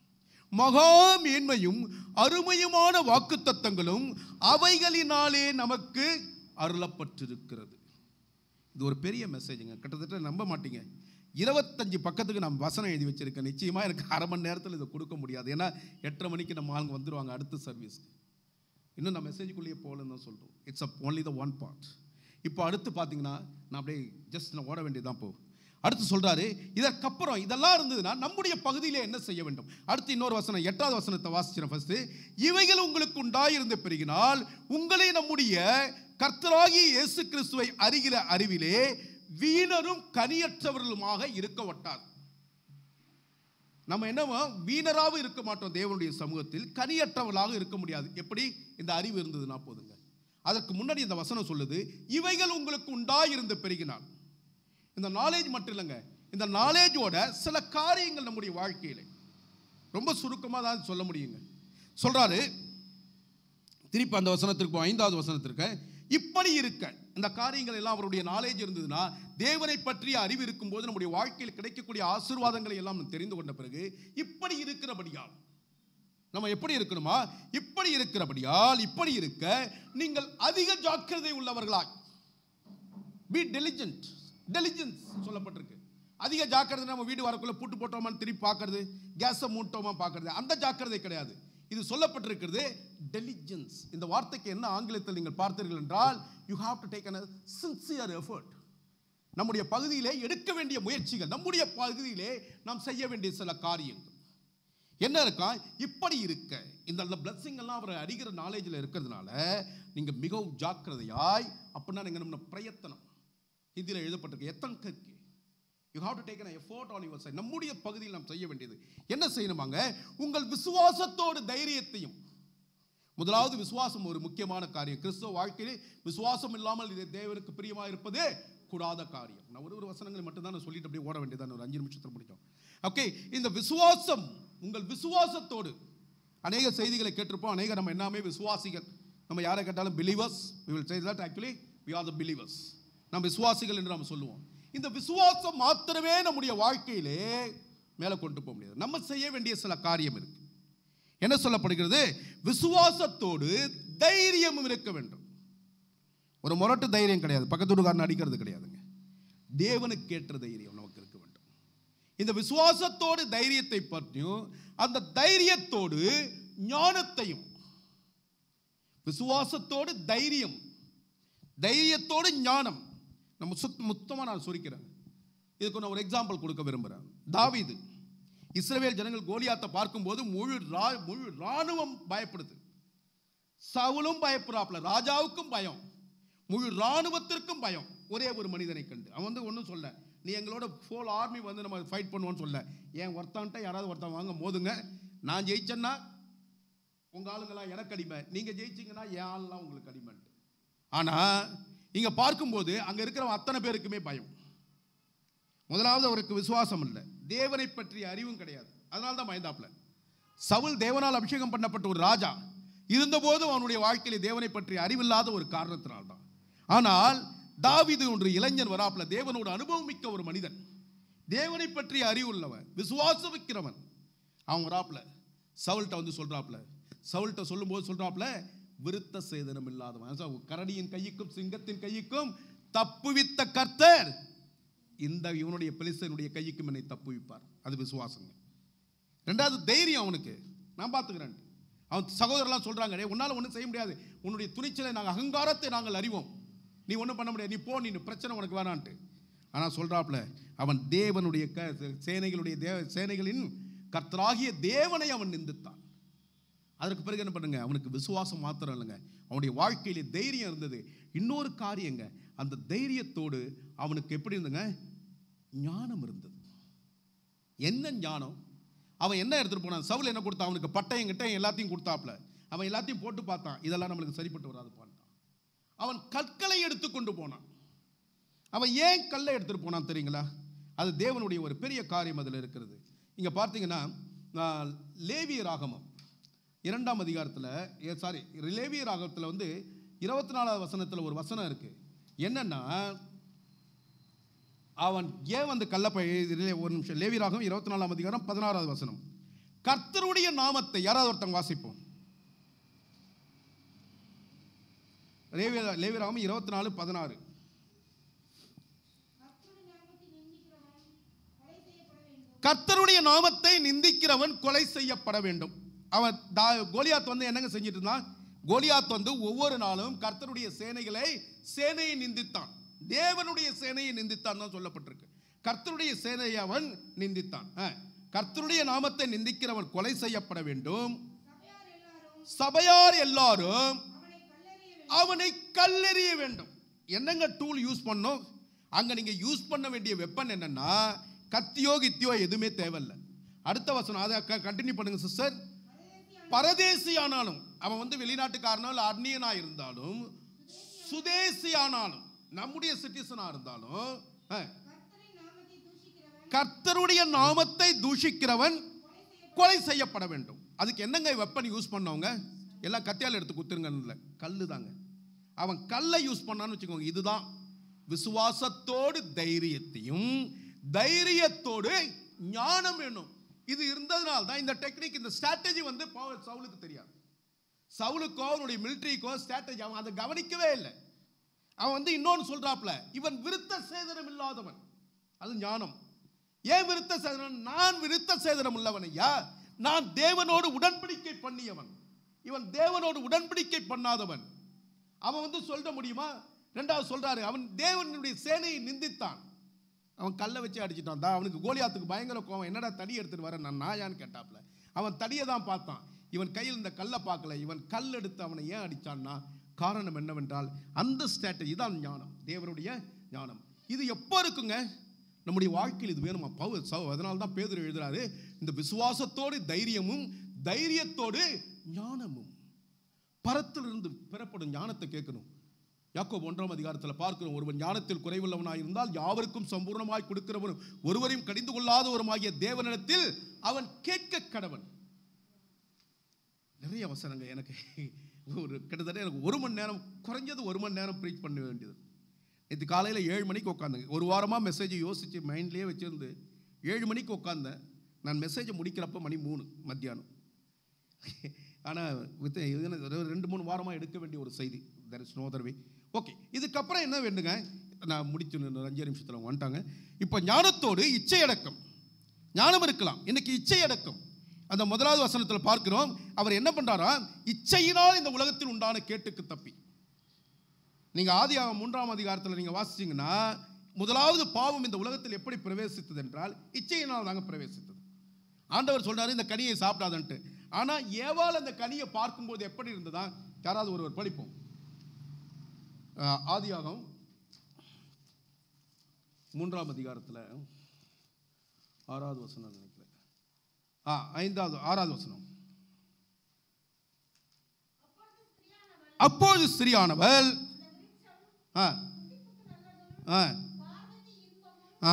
மகா மேன்மையும் அருமையுமான வாக்குத்தத்தங்களும் அவைகளினாலே நமக்கு அருளப்பட்டிருக்கிறது இது ஒரு பெரிய மெசேஜுங்க கிட்டத்தட்ட நம்ப மாட்டீங்க இருபத்தஞ்சு பக்கத்துக்கு நான் வசனம் எழுதி வச்சிருக்கேன் நிச்சயமாக எனக்கு அரை மணி நேரத்தில் இதை கொடுக்க முடியாது ஏன்னா எட்டரை மணிக்கு நம்ம ஆளுங்க வந்துடுவாங்க அடுத்த சர்வீஸ்க்கு இன்னும் நான் மெசேஜுக்குள்ளேயே போகலன்னு தான் சொல்கிறோம் it's a only the one part இப்போ அடுத்து பார்த்தீங்கன்னா நான் அப்படியே ஜஸ்ட் நான் ஓட வேண்டியதுதான் போ அடுத்து சொல்றாரு இதற்கப்புறம் இதெல்லாம் இருந்ததுன்னா நம்முடைய பகுதியிலே என்ன செய்ய வேண்டும் அடுத்து இன்னொரு வசனம் எட்டாவது வசனத்தை வாசிக்கிறேன் ஃபர்ஸ்ட் இவைகள் உங்களுக்கு உண்டாயிருந்த பெருகினால் உங்களை நம்முடைய கர்த்தராகிய இயேசு கிறிஸ்துவை அறிகிற அறிவிலே வீணரும் கனியற்றவர்களுமாக இருக்க ஒட்டார் நம்ம என்னவோ வீணராகவும் இருக்க மாட்டோம் தேவனுடைய சமூகத்தில் கனியற்றவர்களாக இருக்க முடியாது எப்படி இந்த அறிவு இருந்ததுன்னா போதுங்க அதற்கு முன்னாடி இந்த வசனம் சொல்லுது இவைகள் உங்களுக்கு உண்டாயிருந்த பெருகினால் இந்த நாலேஜ் மட்டும் இல்லைங்க இந்த நாலேஜோட சில காரியங்கள் நம்முடைய வாழ்க்கையில் ரொம்ப சுருக்கமாக தான் சொல்ல முடியுங்க சொல்றாரு திருப்பி அந்த வசனத்திற்கு போ, ஐந்தாவது வசனத்திற்கு இப்படி இருக்க இந்த காரியங்கள் எல்லாம் அவருடைய நாலேஜ் இருந்ததுன்னா தேவனை பற்றிய அறிவு இருக்கும்போது நம்முடைய வாழ்க்கையில் கிடைக்கக்கூடிய ஆசீர்வாதங்களை எல்லாம் நாம் தெரிந்து கொண்ட பிறகு இப்படி இருக்கிறபடியால் நம்ம எப்படி இருக்கணுமா இப்படி இருக்கிறபடியால் இப்படி இருக்க நீங்கள் அதிக ஜாக்கிரதை உள்ளவர்களாய் பி டெலிஜென்ட் டெலிஜென்ஸ் சொல்லப்பட்டிருக்கு அதிக ஜாக்கிரதை நம்ம வீடு வரக்குள்ள பூட்டு போட்டோமான்னு திருப்பி பார்க்கறது கேஸை மூட்டோமா பார்க்கறது அந்த ஜாக்கிரதை கிடையாது இது சொல்லப்பட்டிருக்கிறது டெலிஜென்ஸ் இந்த வார்த்தைக்கு என்ன ஆங்கிலத்தில் நீங்கள் பார்த்தீர்கள் என்றால் you have to take an sincere effort நம்முடைய பகுதியிலே எடுக்க வேண்டிய முயற்சிகள் நம்முடைய பகுதியிலே நாம் செய்ய வேண்டிய சில காரியங்கள் என்ன இருக்கா இப்படி இருக்க இந்த பிளஸ்ஸிங் எல்லாம் அவர் அறிகிற நாலேஜில் இருக்கிறதுனால நீங்க மிகவும் ஜாக்கிரதையாய் அப்படின்னா நீங்க நம்ம பிரயத்தனம் ஹிந்தியில் எழுதப்பட்டிருக்கு எத்தன்கற்கு you have to take an effort on your side நம்முடைய பகுதியில் நாம் செய்ய வேண்டியது என்ன செய்யணுமாங்க உங்கள் விசுவாசத்தோடு தைரியத்தையும் முதலாவது விசுவாசம் ஒரு முக்கியமான காரியம் கிறிஸ்தவ வாழ்க்கையிலே விசுவாசம் இல்லாமல் இது தேவனுக்கு பிரியமா இருப்பதே கூடாத காரியம் நான் ஒரு ஒரு வசனங்களை மட்டும்தான் நான் சொல்லிட்டு அப்படியே ஓட வேண்டியதான் ஒரு அஞ்சு நிமிஷத்தில் முடிக்கும் ஓகே இந்த விசுவாசம் உங்கள் விசுவாசத்தோடு அநேக செய்திகளை கேட்டிருப்போம் அநேக நம்ம எல்லாமே விசுவாசிகள் நம்ம யாரை கேட்டாலும் believers we will say that actually we are the believers நாம் விசுவாசிகள் என்று நாம் சொல்லுவோம் இந்த விசுவாசம் மாத்திரமே நம்முடைய வாழ்க்கையிலே மேலே கொண்டு போக முடியாது நம்ம செய்ய வேண்டிய சில காரியம் இருக்கு என்ன சொல்லப்படுகிறது விசுவாசத்தோடு தைரியமும் இருக்க வேண்டும் ஒரு முரட்டு தைரியம் கிடையாது பக்கத்து வீட்டுக்காரன் அடிக்கிறது கிடையாதுங்க தேவனுக்கு ஏற்ற தைரியம் நமக்கு இருக்க வேண்டும் இந்த விசுவாசத்தோடு தைரியத்தை பற்றியும் அந்த தைரியத்தோடு ஞானத்தையும் விசுவாசத்தோடு தைரியம் தைரியத்தோடு ஞானம் நம்ம சுத் மொத்தமாக நான் சுரிக்கிறேன் இதுக்கு நான் ஒரு எக்ஸாம்பிள் கொடுக்க விரும்புகிறேன் தாவீது இஸ்ரவேல் ஜனங்கள் கோலியாத்தை பார்க்கும்போது முழு ரா முழு ராணுவம் பயப்படுது சவுலும் பயப்படுறாப்புல ராஜாவுக்கும் பயம் முழு ராணுவத்திற்கும் பயம் ஒரே ஒரு மனிதனை கண்டு அவன் வந்து ஒன்றும் சொல்ல நீ எங்களோட ஃபோல் ஆர்மி வந்து நம்ம ஃபைட் பண்ணுவோன்னு சொல்ல ஏன் ஒருத்தன்ட்ட யாராவது ஒருத்தன் வாங்க மோதுங்க நான் ஜெயிச்சேன்னா உங்கள் ஆளுங்கெல்லாம் எனக்கு அடிமை நீங்கள் ஜெயிச்சிங்கன்னா என் ஆள்லாம் உங்களுக்கு அடிமைன்ட்டு ஆனால் இங்கே பார்க்கும்போது அங்கே இருக்கிறவன் அத்தனை பேருக்குமே பயம் முதலாவது அவருக்கு விசுவாசம் இல்லை தேவனை பற்றிய அறிவும் கிடையாது அதனால தான் பயந்தாப்புல சவுல் தேவனால் அபிஷேகம் பண்ணப்பட்ட ஒரு ராஜா இருந்தபோது அவனுடைய வாழ்க்கையில தேவனை பற்றிய அறிவில்லாத ஒரு காரணத்தினால்தான் ஆனால் தாவீது ஒன்று இளைஞன் வராப்புல தேவனோட அனுபவம் மிக்க ஒரு மனிதன் தேவனை பற்றிய அறிவு உள்ளவன் விசுவாசம் வைக்கிறவன் அவன் வராப்புல சவுல்கிட்ட வந்து சொல்றாப்புல சவுல்கிட்ட சொல்லும்போது சொல்றாப்புல விருத்த சேதனம் இல்லாதவன் அதான் கரடியின் கையுக்கும் சிங்கத்தின் கையுக்கும் தப்புவித்த கர்த்தர் இந்த இவனுடைய பெலிஸ்தனுடைய கையுக்கும் என்னை தப்புவிப்பார் அது விசுவாசங்க ரெண்டாவது தைரியம் அவனுக்கு நான் பார்த்துக்கிறேன் அவன் சகோதரர்லாம் சொல்றாங்க "டேய், உன்னால ஒன்றும் செய்ய முடியாது உன்னுடைய துணிச்சலை நாங்கள் அகங்காரத்தை நாங்கள் அறிவோம் நீ ஒன்றும் பண்ண முடியாது நீ போ நீ பிரச்சனை உனக்கு வேணான்ட்டு ஆனால் சொல்றாப்புல அவன் தேவனுடைய க சேனைகளுடைய தேவ சேனைகளின் கர்த்தராகிய தேவனை அவன் நிந்தித்தான் அதற்கு பிறகு என்ன பண்ணுங்க அவனுக்கு விசுவாசம் மாத்திரம் இல்லைங்க அவனுடைய வாழ்க்கையிலே தைரியம் இருந்தது இன்னொரு காரியங்க அந்த தைரியத்தோடு அவனுக்கு எப்படி இருந்துங்க ஞானம் இருந்தது என்ன ஞானம் அவன் என்ன எடுத்துட்டு போனான் சவுல் என்ன கொடுத்தான் அவனுக்கு பட்டயம் கிட்டயம் எல்லாத்தையும் கொடுத்தாப்ல அவன் எல்லாத்தையும் போட்டு பார்த்தான் இதெல்லாம் நம்மளுக்கு சரிப்பட்டு வராது பண்ணிட்டான் அவன் கற்களை எடுத்து கொண்டு போனான் அவன் ஏன் கல்லை எடுத்துட்டு போனான் தெரியுங்களா அது தேவனுடைய ஒரு பெரிய காரியம் அதில் இருக்கிறது இங்கே பார்த்தீங்கன்னா ஆஹ், லேவிய ராகமம் இரண்டாம் அதிகாரத்தில் சாரி லேவிய ராகத்தில் வந்து இருபத்தி நாலாவது வசனத்தில் ஒரு வசனம் இருக்கு என்னன்னா அவன் ஏன் வந்து கல்லப்பை இதிலே ஒரு நிமிஷம் லேவி ராகம் இருபத்தி நாலாம் அதிகாரம் பதினாறாவது வசனம் கர்த்தருடைய நாமத்தை யாராவது ஒருத்தங்க வாசிப்போம் லேவிய லேவியராமம் இருபத்தி நாலு பதினாறு கர்த்தருடைய நாமத்தை நிந்திக்கிறவன் கர்த்தருடைய நாமத்தை நிந்திக்கிறவன் கொலை செய்யப்பட வேண்டும் கொலை செய்யப்பட வேண்டும் அவன் தா- கோலியாத் வந்து என்னங்க செஞ்சுட்டு இருந்தான் கோலியாத் வந்து ஒவ்வொரு நாளும் கர்த்தருடைய சேனைகளை சேனையை நிந்தித்தான் தேவனுடைய சேனையை நிந்தித்தான் தான் சொல்லப்பட்டிருக்கு கர்த்தருடைய சேனையை அவன் நிந்தித்தான் ஆ. கர்த்தருடைய நாமத்தை நிந்திக்கிறவன் கொலை செய்யப்பட வேண்டும் சபையார் சபையார் எல்லாரும் எல்லாரும் அவனை கல்லெறிய அவனை கல்லெறிய வேண்டும் வேண்டும் என்னங்க டூல் யூஸ் பண்ணோம் அங்க நீங்க யூஸ் பண்ண வேண்டிய வெப்பன் என்னன்னா கத்தியோ கித்தியோ எதுவுமே தேவையில்லை அடுத்த வசனம் அதை கண்டினியூ பண்ணுங்க சிஸ்டர் பரதேசியானாலும் அவன் வந்து வெளிநாட்டுக்காரனோ இல்லை அந்நியனா இருந்தாலும் சுதேசியானாலும் நம்முடைய சிட்டிசனா இருந்தாலும் ஆ, கர்த்தரின் நாமத்தை தூஷிக்கிறவன் கர்த்தருடைய நாமத்தை தூஷிக்கிறவன் கொலை செய்யப்பட வேண்டும் அதுக்கு என்னங்க வெப்பன் யூஸ் பண்ணவங்க எல்லாம் கத்தியால் எடுத்து குத்துருங்க கல்லு தாங்க அவன் கல்லை யூஸ் பண்ணான்னு வச்சுக்கோங்க இதுதான் விசுவாசத்தோடு தைரியத்தையும் தைரியத்தோடு ஞானம் வேணும் இது இருந்ததுனால தான் இந்த டெக்னிக் இந்த ஸ்ட்ராட்டஜி வந்து பவுல் சவுலுக்கு தெரியாது சவுலுக்கோ அவனுடைய மிலிட்டரிக்கோ ஸ்ட்ராட்டஜி அவன் அதை கவனிக்கவே இல்லை அவன் வந்து இன்னொன்னு சொல்றாப்ல இவன் விருத்த சேதனம் இல்லாதவன் அது ஞானம் ஏன் விருத்த சேதனம் நான் விருத்த சேதனம் உள்ளவன் ஐயா நான் தேவனோடு உடன்படிக்கை பண்ணியவன் இவன் தேவனோடு உடன்படிக்கை பண்ணாதவன் அவன் வந்து சொல்ல முடியுமா ரெண்டாவது சொல்றாரு அவன் தேவனுடைய சேனையை நிந்தித்தான் அவன் கல்லை வச்சு அடிச்சிட்டான் தான் அவனுக்கு கோலியாத்துக்கு பயங்கர கோவம் என்னடா தடி எடுத்துட்டு வர நான் நாயான்னு கேட்டாப்ல அவன் தடியை தான் பார்த்தான் இவன் கையில் இந்த கல்லை பார்க்கல இவன் கல் எடுத்து அவனை ஏன் அடிச்சான்னா காரணம் என்னவென்றால் அந்த ஸ்ட்ராட்டஜி தான் ஞானம் தேவனுடைய ஞானம் இது எப்போ இருக்குங்க நம்முடைய வாழ்க்கையில் இது வேணுமா பவு சவ் அதனால தான் பேதுரு எழுதுறாரு இந்த விசுவாசத்தோடு தைரியமும் தைரியத்தோடு ஞானமும் பரத்திலிருந்து பெறப்படும் ஞானத்தை கேட்கணும் யாக்கோபு ஒன்றாம் அதிகாரத்தில் பார்க்கிறோம் ஒருவன் ஞானத்தில் குறைவுள்ளவனாய் இருந்தால் யாவருக்கும் சம்பூர்ணமாய் கொடுக்கிறவனும் ஒருவரையும் கடிந்து கொள்ளாதவருமாகிய தேவனிடத்தில் அவன் கேட்க கடவன் நிறைய வசனங்க எனக்கு ஒரு கிட்டத்தட்ட எனக்கு ஒரு மணி நேரம் குறைஞ்சது ஒரு மணி நேரம் ப்ரீச் பண்ண வேண்டியது நேற்று காலையில் ஏழு மணிக்கு உட்காந்துங்க ஒரு வாரமாக மெசேஜ் யோசித்து மைண்ட்லேயே வச்சிருந்து ஏழு மணிக்கு உட்காந்தேன் நான் மெசேஜை முடிக்கிறப்ப மணி மூணு மத்தியானம் ஆனால் வித் ரெண்டு மூணு வாரமாக எடுக்க வேண்டிய ஒரு செய்தி there is no other way okay இதுக்கப்புறம் என்ன வேண்டுங்க நான் முடிச்சு இன்னும் ஒரு அஞ்சு நிமிஷத்தில் அவங்க வந்துட்டாங்க இப்போ ஞானத்தோடு இச்சை அடக்கம் ஞானம் இருக்கலாம் இன்னைக்கு இச்சை அடக்கம் அந்த முதலாவது வசனத்தில் பார்க்கிறோம் அவர் என்ன பண்றாரா இச்சையினால் இந்த உலகத்தில் உண்டான கேட்டுக்கு தப்பி நீங்க ஆதி மூன்றாம் அதிகாரத்தில் நீங்க வாசிச்சீங்கன்னா முதலாவது பாவம் இந்த உலகத்தில் எப்படி பிரவேசித்தது என்றால் இச்சையினால் தாங்க பிரவேசித்தது ஆண்டவர் சொல்றாரு இந்த கனியை சாப்பிடாதன்ட்டு ஆனா ஏவாள் அந்த கனியை பார்க்கும்போது எப்படி இருந்ததா யாராவது ஒருவர் படிப்போம் அஹ், ஆதியாகம் மூன்றாம் அதிகாரத்தில் ஆறாவது வசனம் நினைக்கிறேன் ஆ ஐந்தாவது ஆறாவது வசனம் அப்போது ஸ்திரியானவள் ஆ ஆ ஆ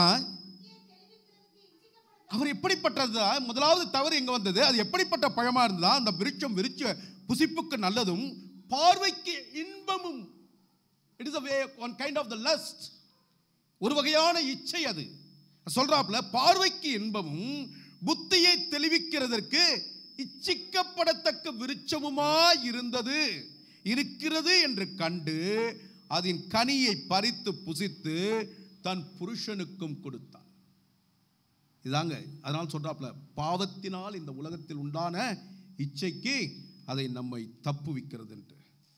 அவர் எப்படிப்பட்டது முதலாவது தவறு எங்க வந்தது அது எப்படிப்பட்ட பழமா இருந்ததா அந்த விருட்சம் விரிச்ச புசிப்புக்கு நல்லதும் பார்வைக்கு இன்பமும் it is way one kind of the lust ஒரு வகையான இச்சை அது சொல்றாப்புல பார்வைக்கு இன்பமும் புத்தியை தெளிவிக்கிறதற்கு இச்சிக்கப்படத்தக்க விருட்சமுமாய் இருந்தது இருக்கிறது என்று கண்டு அதன் கனியை பறித்து புசித்து தன் புருஷனுக்கும் கொடுத்தார் இதாங்க அதனால் சொல்றாப்புல பாவத்தினால் இந்த உலகத்தில் உண்டான இச்சைக்கு அதை நம்மை தப்புவிக்கிறதுன்ட்டு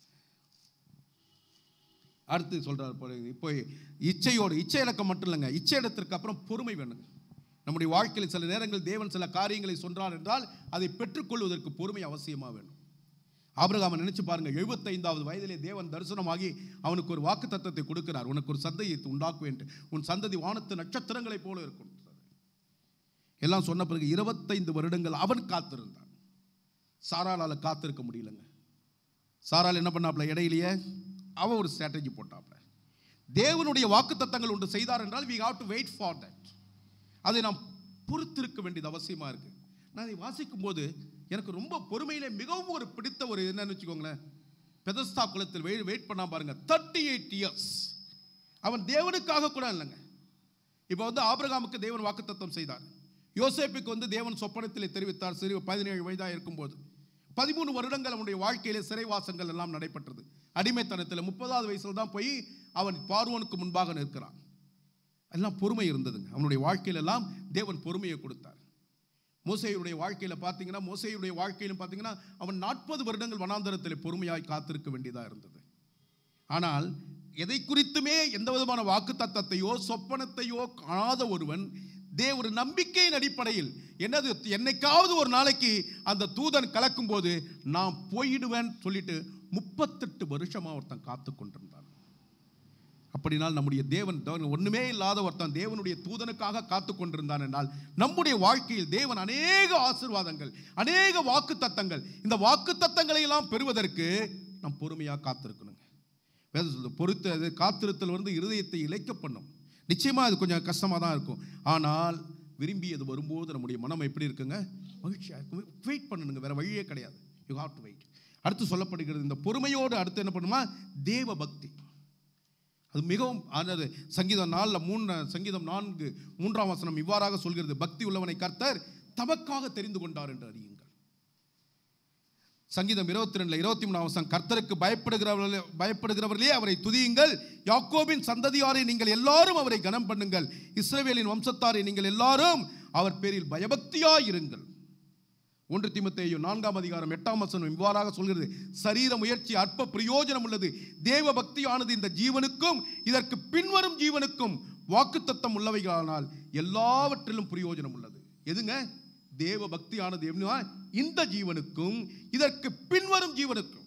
அடுத்து சொல்றாரு பாருங்க, இப்போ இச்சையோடு இச்சை இலக்கம் மட்டும் இல்லைங்க இச்சை இடத்திற்கு அப்புறம் பொறுமை வேணுங்க நம்முடைய வாழ்க்கையில் சில நேரங்கள் தேவன் சில காரியங்களை சொன்னார் என்றால் அதை பெற்றுக்கொள்வதற்கு பொறுமை அவசியமாக வேணும் ஆபிரகாமை நினைச்சு பாருங்க எழுபத்தைந்தாவது வயதிலே தேவன் தரிசனமாகி அவனுக்கு ஒரு வாக்கு தத்தத்தை கொடுக்கிறார் உனக்கு ஒரு சந்தையை உண்டாக்குவேன் உன் சந்ததி வானத்து நட்சத்திரங்களைப் போல இருக்கும் எல்லாம் சொன்ன பிறகு இருபத்தைந்து வருடங்கள் அவன் காத்திருந்தான் சாராளால காத்திருக்க முடியலங்க சாரால் என்ன பண்ணாப்ல இடையிலேயே அவன் ஒரு ஸ்ட்ராட்டஜி போட்டாப்ல தேவனுடைய வாக்குத்தத்தங்கள் ஒன்று செய்தார் என்றால் we have to wait for that அதை நாம் பொறுத்திருக்க வேண்டியது அவசியமா இருக்கு நான் இதை வாசிக்கும் போது எனக்கு ரொம்ப பொறுமையிலே மிகவும் ஒரு பிடித்த ஒரு என்னன்னு வச்சுக்கோங்களேன் பெதஸ்தா குலத்தில் வெயிட் வெயிட் பண்ணா பாருங்க தேர்ட்டி எயிட் இயர்ஸ் அவன் தேவனுக்காக கூட இல்லைங்க இப்போ வந்து ஆபிரகாமுக்கு தேவன் வாக்குத்தத்தம் செய்தார் யோசேப்புக்கு வந்து தேவன் சொப்பனத்திலே தெரிவித்தார் சிறு பதினேழு வயதாக இருக்கும்போது பதிமூணு வருடங்கள் அவனுடைய வாழ்க்கையிலே சிறைவாசங்கள் எல்லாம் நடைபெற்றது அடிமைத்தனத்தில் முப்பதாவது வயசுல தான் போய் அவன் பார்வோனுக்கு முன்பாக நிற்கிறான் எல்லாம் பொறுமை இருந்ததுங்க அவனுடைய வாழ்க்கையில எல்லாம் தேவன் பொறுமையை கொடுத்தார் மோசையுடைய வாழ்க்கையில பார்த்தீங்கன்னா மோசையுடைய வாழ்க்கையிலும் பார்த்தீங்கன்னா அவன் நாற்பது வருடங்கள் வனாந்தரத்தில் பொறுமையாய் காத்திருக்க வேண்டியதாக இருந்தது ஆனால் எதை குறித்துமே எந்த விதமான வாக்கு தத்தத்தையோ சொப்பனத்தையோ காணாத ஒருவன் தே ஒரு நம்பிக்கையின் அடிப்படையில் என்னது என்னைக்காவது ஒரு நாளைக்கு அந்த தூதன் கலக்கும் போது நான் போயிடுவேன் சொல்லிட்டு முப்பத்தெட்டு வருஷமா ஒருத்தன் காத்து கொண்டிருந்தான் அப்படினால் நம்முடைய தேவன் தேவன் ஒண்ணுமே இல்லாத ஒருத்தன் தேவனுடைய தூதனுக்காக காத்து கொண்டிருந்தான் என்றால் நம்முடைய வாழ்க்கையில் தேவன் அநேக ஆசீர்வாதங்கள் அநேக வாக்கு தத்தங்கள் இந்த வாக்கு தத்தங்களை எல்லாம் பெறுவதற்கு நாம் பொறுமையாக காத்திருக்கணுங்க வேதம் சொல்லுது பொறுத்து காத்திருத்தல் வந்து இருதயத்தை இழைக்க பண்ணும் நிச்சயமா அது கொஞ்சம் கஷ்டமாக தான் இருக்கும் ஆனால் விரும்பியது வரும்போது நம்முடைய மனம் எப்படி இருக்குங்க மகிழ்ச்சியாக இருக்கும் வெயிட் பண்ணணுங்க வேற வழியே கிடையாது யூ ஹாவ் டு வெயிட் அடுத்து சொல்லப்படுகிறது இந்த பொறுமையோடு அடுத்து என்ன பண்ணுமா தேவ பக்தி அது மிகவும் அதாவது சங்கீதம் நாலில் மூணு சங்கீதம் நான்கு மூன்றாம் வசனம் இவ்வாறாக சொல்கிறது பக்தி உள்ளவனை கர்த்தர் தமக்காக தெரிந்து கொண்டார் என்று அறியுங்கள் சங்கீதம் இருபத்தி ரெண்டுல இருபத்தி மூணாம் வசனம் கர்த்தருக்கு பயப்படுகிறவர்களே பயப்படுகிறவர்களே அவரை துதியுங்கள் யாக்கோபின் சந்ததியாரை நீங்கள் எல்லாரும் அவரை கனம் பண்ணுங்கள் இஸ்ரவேலின் வம்சத்தாரை நீங்கள் எல்லாரும் அவர் பேரில் பயபக்தியாய் இருங்கள் ஒன்று திமுத்தேயு நான்காம் அதிகாரம் எட்டாம் வசனம் இவ்வாறாக சொல்கிறது சரீர முயற்சி அற்ப பிரயோஜனம் உள்ளது தேவ பக்தியானது இந்த ஜீவனுக்கும் இதற்கு பின்வரும் ஜீவனுக்கும் வாக்குத்தத்தம் உள்ளவைகளானால் எல்லாவற்றிலும் பிரயோஜனம் உள்ளது எதுங்க தேவ பக்தியானது என்ன இந்த ஜீவனுக்கும் இதற்கு பின்வரும் ஜீவனுக்கும்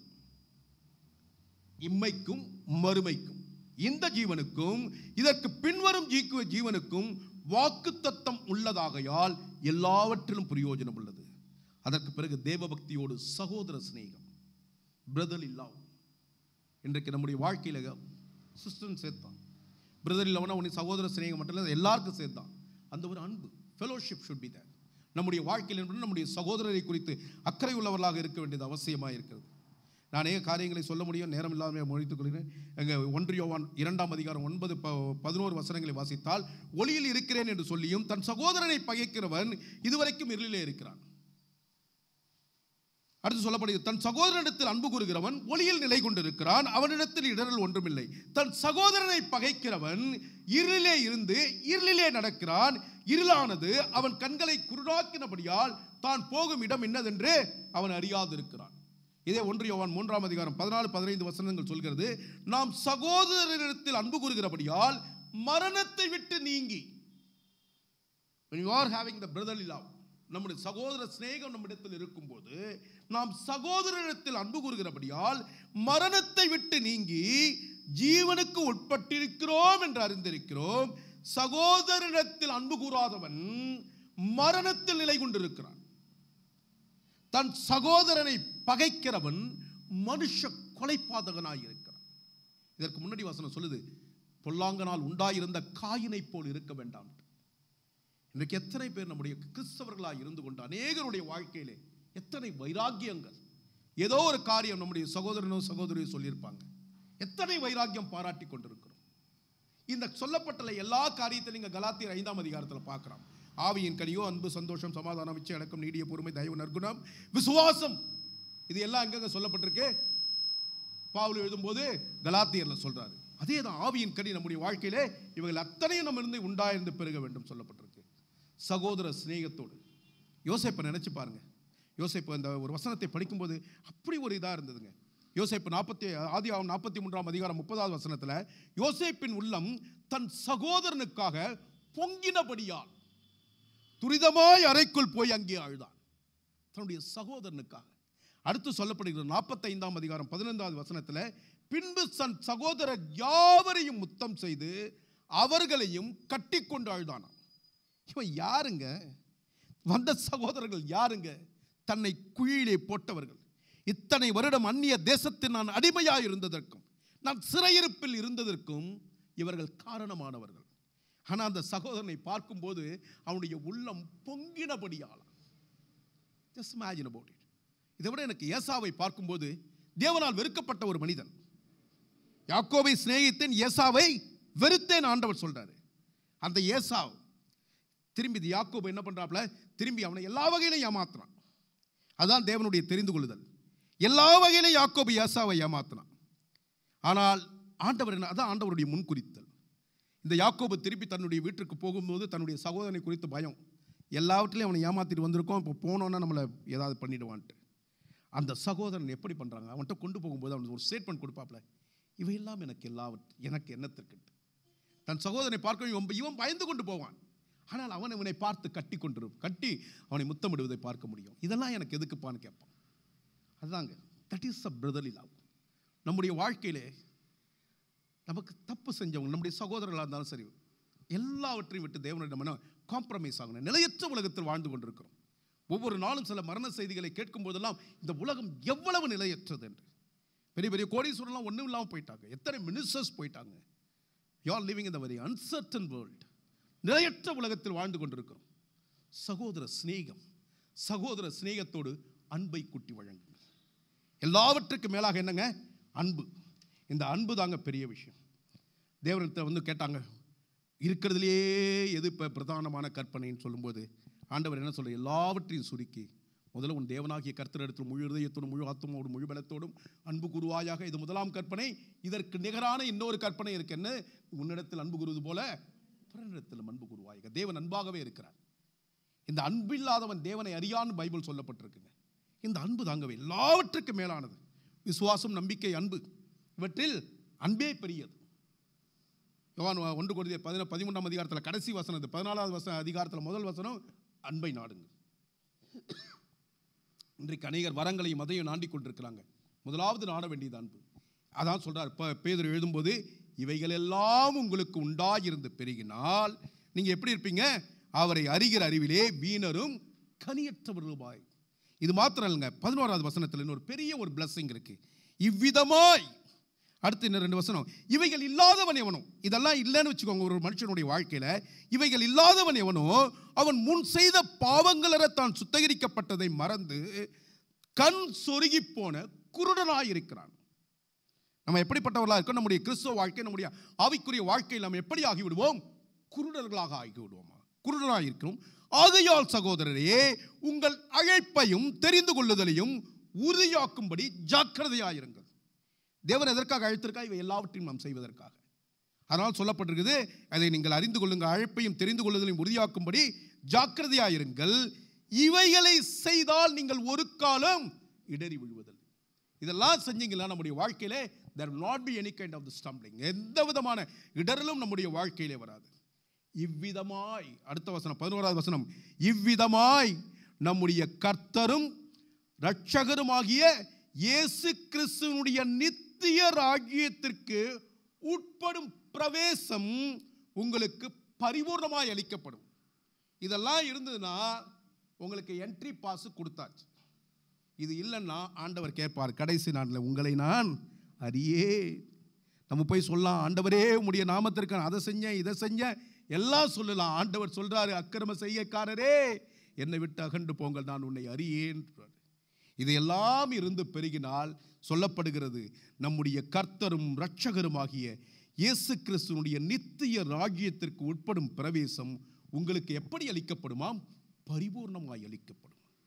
இம்மைக்கும் மறுமைக்கும் இந்த ஜீவனுக்கும் இதற்கு பின்வரும் ஜீக்கு ஜீவனுக்கும் வாக்குத்தத்தம் உள்ளதாகையால் எல்லாவற்றிலும் பிரயோஜனம் உள்ளது அதற்கு பிறகு தேவபக்தியோடு சகோதர சிநேகம் பிரதர் இல்லாவ் இன்றைக்கு நம்முடைய வாழ்க்கையில சிஸ்டன் சேர்த்தான் பிரதர் இல்லவனா உன்னை சகோதர சிநேகம் மட்டும் இல்லை எல்லாருக்கும் சேர்த்தான் அந்த ஒரு அன்பு ஃபெலோஷிப் ஷுட் பி தேர் நம்முடைய வாழ்க்கையில் என்பது நம்முடைய சகோதரரை குறித்து அக்கறை உள்ளவர்களாக இருக்க வேண்டியது அவசியமாக இருக்கிறது நான் அநேக காரியங்களை சொல்ல முடியும் நேரம் இல்லாமல் முடித்துக் கொள்கிறேன் எங்கள் ஒன்றியோவான் இரண்டாம் அதிகாரம் ஒன்பது ப பதினோரு வசனங்களை வாசித்தால் ஒளியில் இருக்கிறேன் என்று சொல்லியும் தன் சகோதரனை பகைக்கிறவன் இதுவரைக்கும் இருளிலே இருக்கிறான் அடுத்து சொல்லப்படுகிறது தன் சகோதரனிடத்தில் அன்பு கூறுகிறவன் ஒளியில் நிலை கொண்டிருக்கிறான் அவனிடத்தில் இடரல் ஒன்றுமில்லை தன் சகோதரனை பகைக்கிறவன் இருளிலே இருந்து இருளிலே நடக்கிறான் இருளானது அவன் கண்களை குருடாக்கினபடியால் தான் போகும் இடம் என்னதென்று அவன் அறியாதிருக்கிறான் இதே ஒன்று யோவான் மூன்றாம் அதிகாரம் பதினாலு பதினைந்து வசனங்கள் சொல்கிறது நாம் சகோதரனிடத்தில் அன்பு கூறுகிறபடியால் மரணத்தை விட்டு நீங்கி when you are having the brotherly love நம்முடைய சகோதர சிநேகம் நம்மிடத்தில் இருக்கும்போது நாம் சகோதரனிடத்தில் அன்பு கூறுகிறபடியால் மரணத்தை விட்டு நீங்கி ஜீவனுக்கு உட்பட்டிருக்கிறோம் என்று அறிந்திருக்கிறோம் சகோதரனிடத்தில் அன்பு கூறாதவன் மரணத்தில் நிலை கொண்டிருக்கிறான் தன் சகோதரனை பகைக்கிறவன் மனுஷ கொலைப்பாதகனாய் இருக்கிறான் இதற்கு முன்னாடி வசனம் சொல்லுது பொல்லாங்கனால் உண்டாயிருந்த காயினை போல் இருக்க வேண்டாம் இன்றைக்கு எத்தனை பேர் நம்முடைய கிறிஸ்தவர்களாக இருந்து கொண்டு அநேகருடைய வாழ்க்கையிலே எத்தனை வைராக்கியங்கள் ஏதோ ஒரு காரியம் நம்முடைய சகோதரனோ சகோதரியோ சொல்லியிருப்பாங்க எத்தனை வைராக்கியம் பாராட்டி கொண்டிருக்கிறோம் இந்த சொல்லப்பட்ட எல்லா காரியத்தையும் நீங்க கலாத்தியர் ஐந்தாம் அதிகாரத்தில் பார்க்கலாம் ஆவியின் கனியோ அன்பு சந்தோஷம் சமாதானம் இச்சை அடக்கம் நீடிய பொறுமை தயவு நற்குணம் விசுவாசம் இது எல்லாம் எங்கங்க சொல்லப்பட்டிருக்கு பாவுல் எழுதும்போது கலாத்தியர்ல சொல்றாரு அதே தான் ஆவியின் கனி நம்முடைய வாழ்க்கையிலே இவைகள் அத்தனையும் நம்ம இருந்து உண்டாயிருந்து பெருக வேண்டும் சொல்லப்பட்டிருக்கு சகோதர சிநேகத்தோடு யோசேப்பை நினைச்சு பாருங்க யோசேப்பு அந்த ஒரு வசனத்தை படிக்கும்போது அப்படி ஒரு இதாக இருந்ததுங்க யோசேப்பு நாற்பத்தி ஆதி ஆகும் நாற்பத்தி மூன்றாம் அதிகாரம் முப்பதாவது வசனத்தில் யோசேப்பின் உள்ளம் தன் சகோதரனுக்காக பொங்கினபடியால் துரிதமாய் அறைக்குள் போய் அங்கே அழுதான் தன்னுடைய சகோதரனுக்காக அடுத்து சொல்லப்படுகிறது நாற்பத்தைந்தாம் அதிகாரம் பதினைந்தாவது வசனத்தில் பின்பு தன் சகோதரர் யாவரையும் முத்தம் செய்து அவர்களையும் கட்டிக்கொண்டு அழுதானாம் இவன் யாருங்க வந்த சகோதரர்கள் யாருங்க தன்னை குழியிலே போட்டவர்கள் இத்தனை வருடம் அந்நிய தேசத்தில் நான் அடிமையாக இருந்ததற்கும் நான் சிறையிருப்பில் இருந்ததற்கும் இவர்கள் காரணமானவர்கள் ஆனால் அந்த சகோதரனை பார்க்கும்போது அவனுடைய உள்ளம் பொங்கினபடியால் ஜஸ்ட் இமேஜின் அபவுட் இட் இதை விட எனக்கு ஏசாவை பார்க்கும்போது தேவனால் வெறுக்கப்பட்ட ஒரு மனிதன் யாக்கோவை சிநேகித்தேன் ஏசாவை வெறுத்தேன் ஆண்டவர் சொல்றாரு அந்த ஏசாவ் திரும்பி இது யாக்கோபு என்ன பண்றாப்ல திரும்பி அவனை எல்லா வகையிலும் ஏமாத்துறான் அதான் தேவனுடைய தெரிந்து கொள்ளுதல் எல்லா வகையிலும் யாக்கோபு ஏசாவை ஏமாத்தினான் ஆனால் ஆண்டவர் என்ன அதான் ஆண்டவருடைய முன்குறித்தல் இந்த யாக்கோபு திருப்பி தன்னுடைய வீட்டிற்கு போகும்போது தன்னுடைய சகோதரனை குறித்து பயம் எல்லாவற்றிலையும் அவனை ஏமாத்திட்டு வந்திருக்கோம் இப்போ போனோன்னா நம்மளை ஏதாவது பண்ணிடுவான்ட்டு அந்த சகோதரன் எப்படி பண்ணுறாங்க அவன்கிட்ட கொண்டு போகும்போது அவனுக்கு ஒரு ஸ்டேட்மெண்ட் கொடுப்பாப்ல இவையெல்லாம் எனக்கு எல்லாவற்று எனக்கு என்னத்திற்கு தன் சகோதரனை பார்க்க இவன் இவன் பயந்து கொண்டு போவான் ஆனால் அவன் இவனை பார்த்து கட்டி கொண்டு கட்டி அவனை முத்தமிடுவதை பார்க்க முடியும் இதெல்லாம் எனக்கு எதுக்குப்பான்னு கேட்பான் அதுதாங்க that is a brotherly love நம்முடைய வாழ்க்கையிலே நமக்கு தப்பு செஞ்சவங்க நம்முடைய சகோதரர்களாக இருந்தாலும் சரி எல்லாவற்றையும் விட்டு தேவனுடைய நம்ம காம்ப்ரமைஸ் ஆகணும் நிலையற்ற உலகத்தில் வாழ்ந்து கொண்டிருக்கிறோம் ஒவ்வொரு நாளும் சில மரண செய்திகளை கேட்கும் போதெல்லாம் இந்த உலகம் எவ்வளவு நிலையற்றது என்று பெரிய பெரிய கோடீஸ்வரம்லாம் ஒன்றும் இல்லாமல் போயிட்டாங்க எத்தனை மினிஸ்டர்ஸ் போயிட்டாங்க you are living in the very uncertain world நிலையற்ற உலகத்தில் வாழ்ந்து கொண்டிருக்கிறோம் சகோதர சிநேகம் சகோதர சிநேகத்தோடு அன்பை குட்டி வழங்குங்க எல்லாவற்றுக்கும் மேலாக என்னங்க அன்பு இந்த அன்பு தாங்க பெரிய விஷயம் தேவனத்தை வந்து கேட்டாங்க இருக்கிறதுலையே எது இப்போ பிரதானமான கற்பனைன்னு சொல்லும்போது ஆண்டவர் என்ன சொல்ற எல்லாவற்றையும் சுருக்கி முதல்ல உன் தேவனாகிய கர்த்தரிடத்தில் முழு இதயத்தோடும் முழு ஆத்மாவோடும் முழு பலத்தோடும் அன்பு குருவாயாக இது முதலாம் கற்பனை இதற்கு நிகரான இன்னொரு கற்பனை இருக்கு என்ன உன்னிடத்தில் அன்பு குருவது போல பிறனிடத்தில் அன்பு குருவாயாக தேவன் அன்பாகவே இருக்கிறார் இந்த அன்பில்லாதவன் தேவனை அறியான்னு பைபிள் சொல்லப்பட்டிருக்குங்க இந்த அன்பு தாங்கவே எல்லாவற்றுக்கும் மேலானது விசுவாசம் நம்பிக்கை அன்பு இவற்றில் அன்பே பெரியது யோவான் ஒன்று கொடுத்த பதின பதிமூன்றாம் அதிகாரத்தில் கடைசி வசனம் இது பதினாலாவது வசன அதிகாரத்தில் முதல் வசனம் அன்பை நாடுங்க இன்றைக்கு அநேகர் வரங்களையும் அதையும் நாண்டிக் கொண்டிருக்கிறாங்க முதலாவது நாட வேண்டியது அன்பு அதான் சொல்றார் இப்போ பேதர் எழுதும்போது இவைகள் எல்லாம் உங்களுக்கு உண்டாயிருந்து பெருகினால் நீங்க எப்படி இருப்பீங்க அவரை அறிகிற அறிவிலே வீணரும் கனியற்றவர்களுமாய் இது மாத்திரம் இல்லைங்க பதினோராவது வசனத்தில் இன்னொரு பெரிய ஒரு பிளஸ்ஸிங் இருக்கு இவ்விதமாய் அடுத்து இன்னும் ரெண்டு வசனம் இவைகள் இல்லாதவன் எவனோ இதெல்லாம் இல்லைன்னு வச்சுக்கோங்க ஒரு மனுஷனுடைய வாழ்க்கையில இவைகள் இல்லாதவன் எவனோ அவன் முன் செய்த பாவங்களற தான் சுத்தகரிக்கப்பட்டதை மறந்து கண் சொருகி போன குருடனாய் இருக்கிறான் நம்ம எப்படிப்பட்டவர்களாக இருக்கோம் நம்முடைய கிறிஸ்துவ வாழ்க்கை நம்முடைய ஆவிக்குரிய வாழ்க்கையில் நாம் எப்படி ஆகிவிடுவோம் குருடர்களாக ஆகிவிடுவோமா குருடனாக இருக்கிறோம் ஆகையால் சகோதரரே உங்கள் அழைப்பையும் தெரிந்து கொள்ளுதலையும் உறுதியாக்கும்படி ஜாக்கிரதையாயிருங்கள் தேவன் எதற்காக அழைத்திருக்கா இவை எல்லாவற்றையும் நாம் செய்வதற்காக அதனால் சொல்லப்பட்டிருக்குது அதை நீங்கள் அறிந்து கொள்ளுங்கள் அழைப்பையும் தெரிந்து கொள்ளுதலையும் உறுதியாக்கும்படி ஜாக்கிரதையாயிருங்கள் இவைகளை செய்தால் நீங்கள் ஒரு காலம் இடறி விழுவதில்லை இதெல்லாம் செஞ்சீங்களா நம்முடைய வாழ்க்கையிலே there will not be any kind of the stumbling எந்த விதமான இடரலும் நம்முடைய வாழ்க்கையிலே வராது இவ்விதமாய் அடுத்த வசனம் பதினோராவது வசனம் இவ்விதமாய் நம்முடைய கர்த்தரும் இரட்சகருமாகிய இயேசு கிறிஸ்துவனுடைய நித்திய ராஜ்யத்திற்கு உட்படும் பிரவேசம் உங்களுக்கு பரிபூர்ணமாய் அளிக்கப்படும் இதெல்லாம் இருந்ததுன்னா உங்களுக்கு என்ட்ரி பாஸ் கொடுத்தாச்சு இது இல்லைன்னா ஆண்டவர் கேட்பார் கடைசி நாளில் உங்களை நான் அறியே நம்ம போய் சொல்லலாம் ஆண்டவரே உம்முடைய நாமத்திற்கு நான் அதை செஞ்சேன் இதை செஞ்சேன் எல்லாம் சொல்லலாம் ஆண்டவர் சொல்றாரு அக்கிரம செய்யக்காரரே என்னை விட்டு அகண்டு போங்கள் நான் உன்னை அறியேன் இது எல்லாம் இருந்து பெருகினால் சொல்லப்படுகிறது நம்முடைய கர்த்தரும் இரட்சகருமாகிய இயேசு கிறிஸ்துவனுடைய நித்திய ராஜ்யத்திற்கு உட்படும் பிரவேசம் உங்களுக்கு எப்படி அளிக்கப்படுமாம் பரிபூர்ணமாய் அளிக்கப்படும்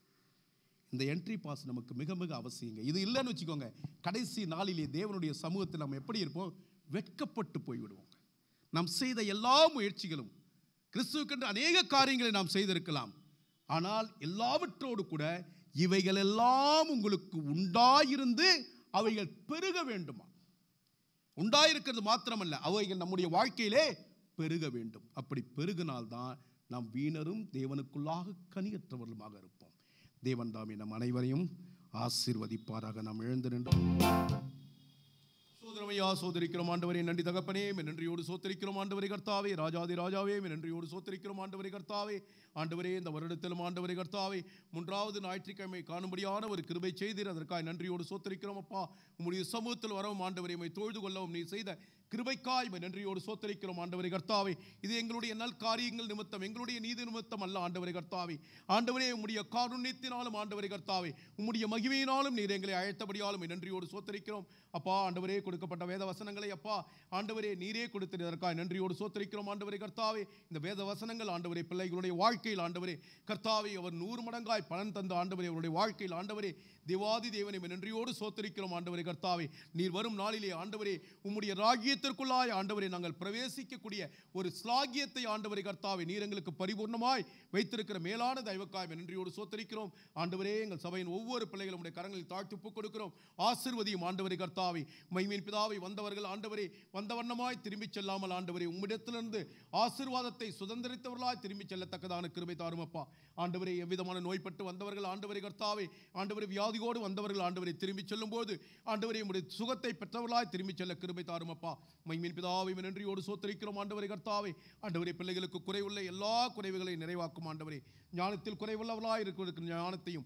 இந்த என்ட்ரி பாஸ் நமக்கு மிக மிக அவசியங்க இது இல்லைன்னு வச்சுக்கோங்க கடைசி நாளிலே தேவனுடைய சமூகத்தில் நம்ம எப்படி இருப்போம் வெட்கப்பட்டு போய்விடுவோம் நாம் செய்த எல்லா முயற்சிகளும் கிறிஸ்துவுக்கென்று அநேக காரியங்களை நாம் செய்திருக்கலாம் ஆனால் எல்லாவற்றோடு கூட இவைகள் எல்லாம் உங்களுக்கு உண்டாயிருந்து அவைகள் பெருக வேண்டுமா உண்டாயிருக்கிறது மாத்திரமல்ல அவைகள் நம்முடைய வாழ்க்கையிலே பெருக வேண்டும் அப்படி பெருகினால்தான் நாம் வீணரும் தேவனுக்குள்ளாக கனியற்றவர்களுமாக இருப்போம் தேவன் தாமே நம் அனைவரையும் ஆசீர்வதிப்பாராக நாம் எழுந்து நின்றோம் சோதரமையா சோதரிக்கிறோம் ஆண்டவரே நன்றி தகப்பனே மென் நன்றியோடு சோத்தரிக்கிறோம் ஆண்டவரே கர்த்தாவே ராஜாதி ராஜாவே மென் நன்றியோடு சோத்தரிக்கிறோம் ஆண்டவரே கர்த்தாவே ஆண்டவரே இந்த வருடத்திலும் ஆண்டவரே கர்த்தாவே மூன்றாவது ஞாயிற்றுக்கிழமை காணும்படியான ஒரு கிருபை செய்தீர் அதற்காக நன்றியோடு சோத்தரிக்கிறோம் அப்பா உம்முடைய சமூகத்தில் வரவும் ஆண்டவரை உம்மை தொழுது கொள்ளவும் நீ செய்த கிருபைக்காய் உம்மை நன்றியோடு சோத்தரிக்கிறோம் ஆண்டவரே கர்த்தாவே இது எங்களுடைய நல் காரியங்கள் நிமித்தம் எங்களுடைய நீதி நிமித்தம் அல்ல ஆண்டவரே கர்த்தாவே ஆண்டவரே உம்முடைய காருண்யத்தினாலும் ஆண்டவரே கர்த்தாவே உம்முடைய மகிமையினாலும் நீர் எங்களை அழைத்தபடியாலும் உம்மை நன்றியோடு சோத்தரிக்கிறோம் அப்பா ஆண்டவரே கொடுக்கப்பட்ட வேத வசனங்களை அப்பா ஆண்டவரே நீரே கொடுத்ததற்காக நன்றியோடு சோத்தரிக்கிறோம் ஆண்டவரே கர்த்தாவே இந்த வேத வசனங்கள் ஆண்டவரே பிள்ளைகளுடைய வாழ்க்கையில் ஆண்டவரே கர்த்தாவே அவர் நூறு மடங்காய் பலன் தந்த ஆண்டவரே அவருடைய வாழ்க்கையில் ஆண்டவரே தேவாதி தேவனை உம்மை நன்றியோடு சோத்தரிக்கிறோம் ஆண்டவரே கர்த்தாவே நீர் வரும் நாளிலே ஆண்டவரே உம்முடைய ராஜ்யத்திற்குள்ளாய் ஆண்டவரே நாங்கள் பிரவேசிக்கக்கூடிய ஒரு ஸ்லாகியத்தை ஆண்டவரே கர்த்தாவே நீர் எங்களுக்கு பரிபூர்ணமாய் வைத்திருக்கிற மேலான தெய்வக்காய் உம்மை நன்றியோடு சோத்தரிக்கிறோம் ஆண்டவரே எங்கள் சபையின் ஒவ்வொரு பிள்ளைகளும் உடைய கரங்களில் தாழ்த்தி ஒப்புக் கொடுக்கிறோம் ஆசிர்வதியும் ஆண்டவரே கர்த்தாவே மைமீன் பிதாவை வந்தவர்கள் ஆண்டவரே வந்த வண்ணமாய் திரும்பிச் செல்லாமல் ஆண்டவரே உம்மிடத்திலிருந்து ஆசீர்வாதத்தை சுதந்திரித்தவர்களாய் திரும்பிச் செல்லத்தக்கதான கிருபை தாரும் அப்பா ஆண்டவரே எவ்விதமான நோய்பட்டு வந்தவர்கள் ஆண்டவரே கர்த்தாவே ஆண்டவரே வியாதியோடு வந்தவர்கள் ஆண்டவரை திரும்பிச் செல்லும்போது ஆண்டவரே உம்முடைய சுகத்தை பெற்றவர்களாய் திரும்பிச் செல்ல கிருபை தாரும் அப்பா மைமீன் பிதாவை நன்றியோடு சோத்தரிக்கிறோம் ஆண்டவரே கர்த்தாவே ஆண்டவரே பிள்ளைகளுக்கு குறைவுள்ள எல்லா குறைவுகளையும் நிறைவாக்கும் ஆண்டவரே ஞானத்தில் குறைவுள்ளவர்களாய் இருக்கிற ஞானத்தையும்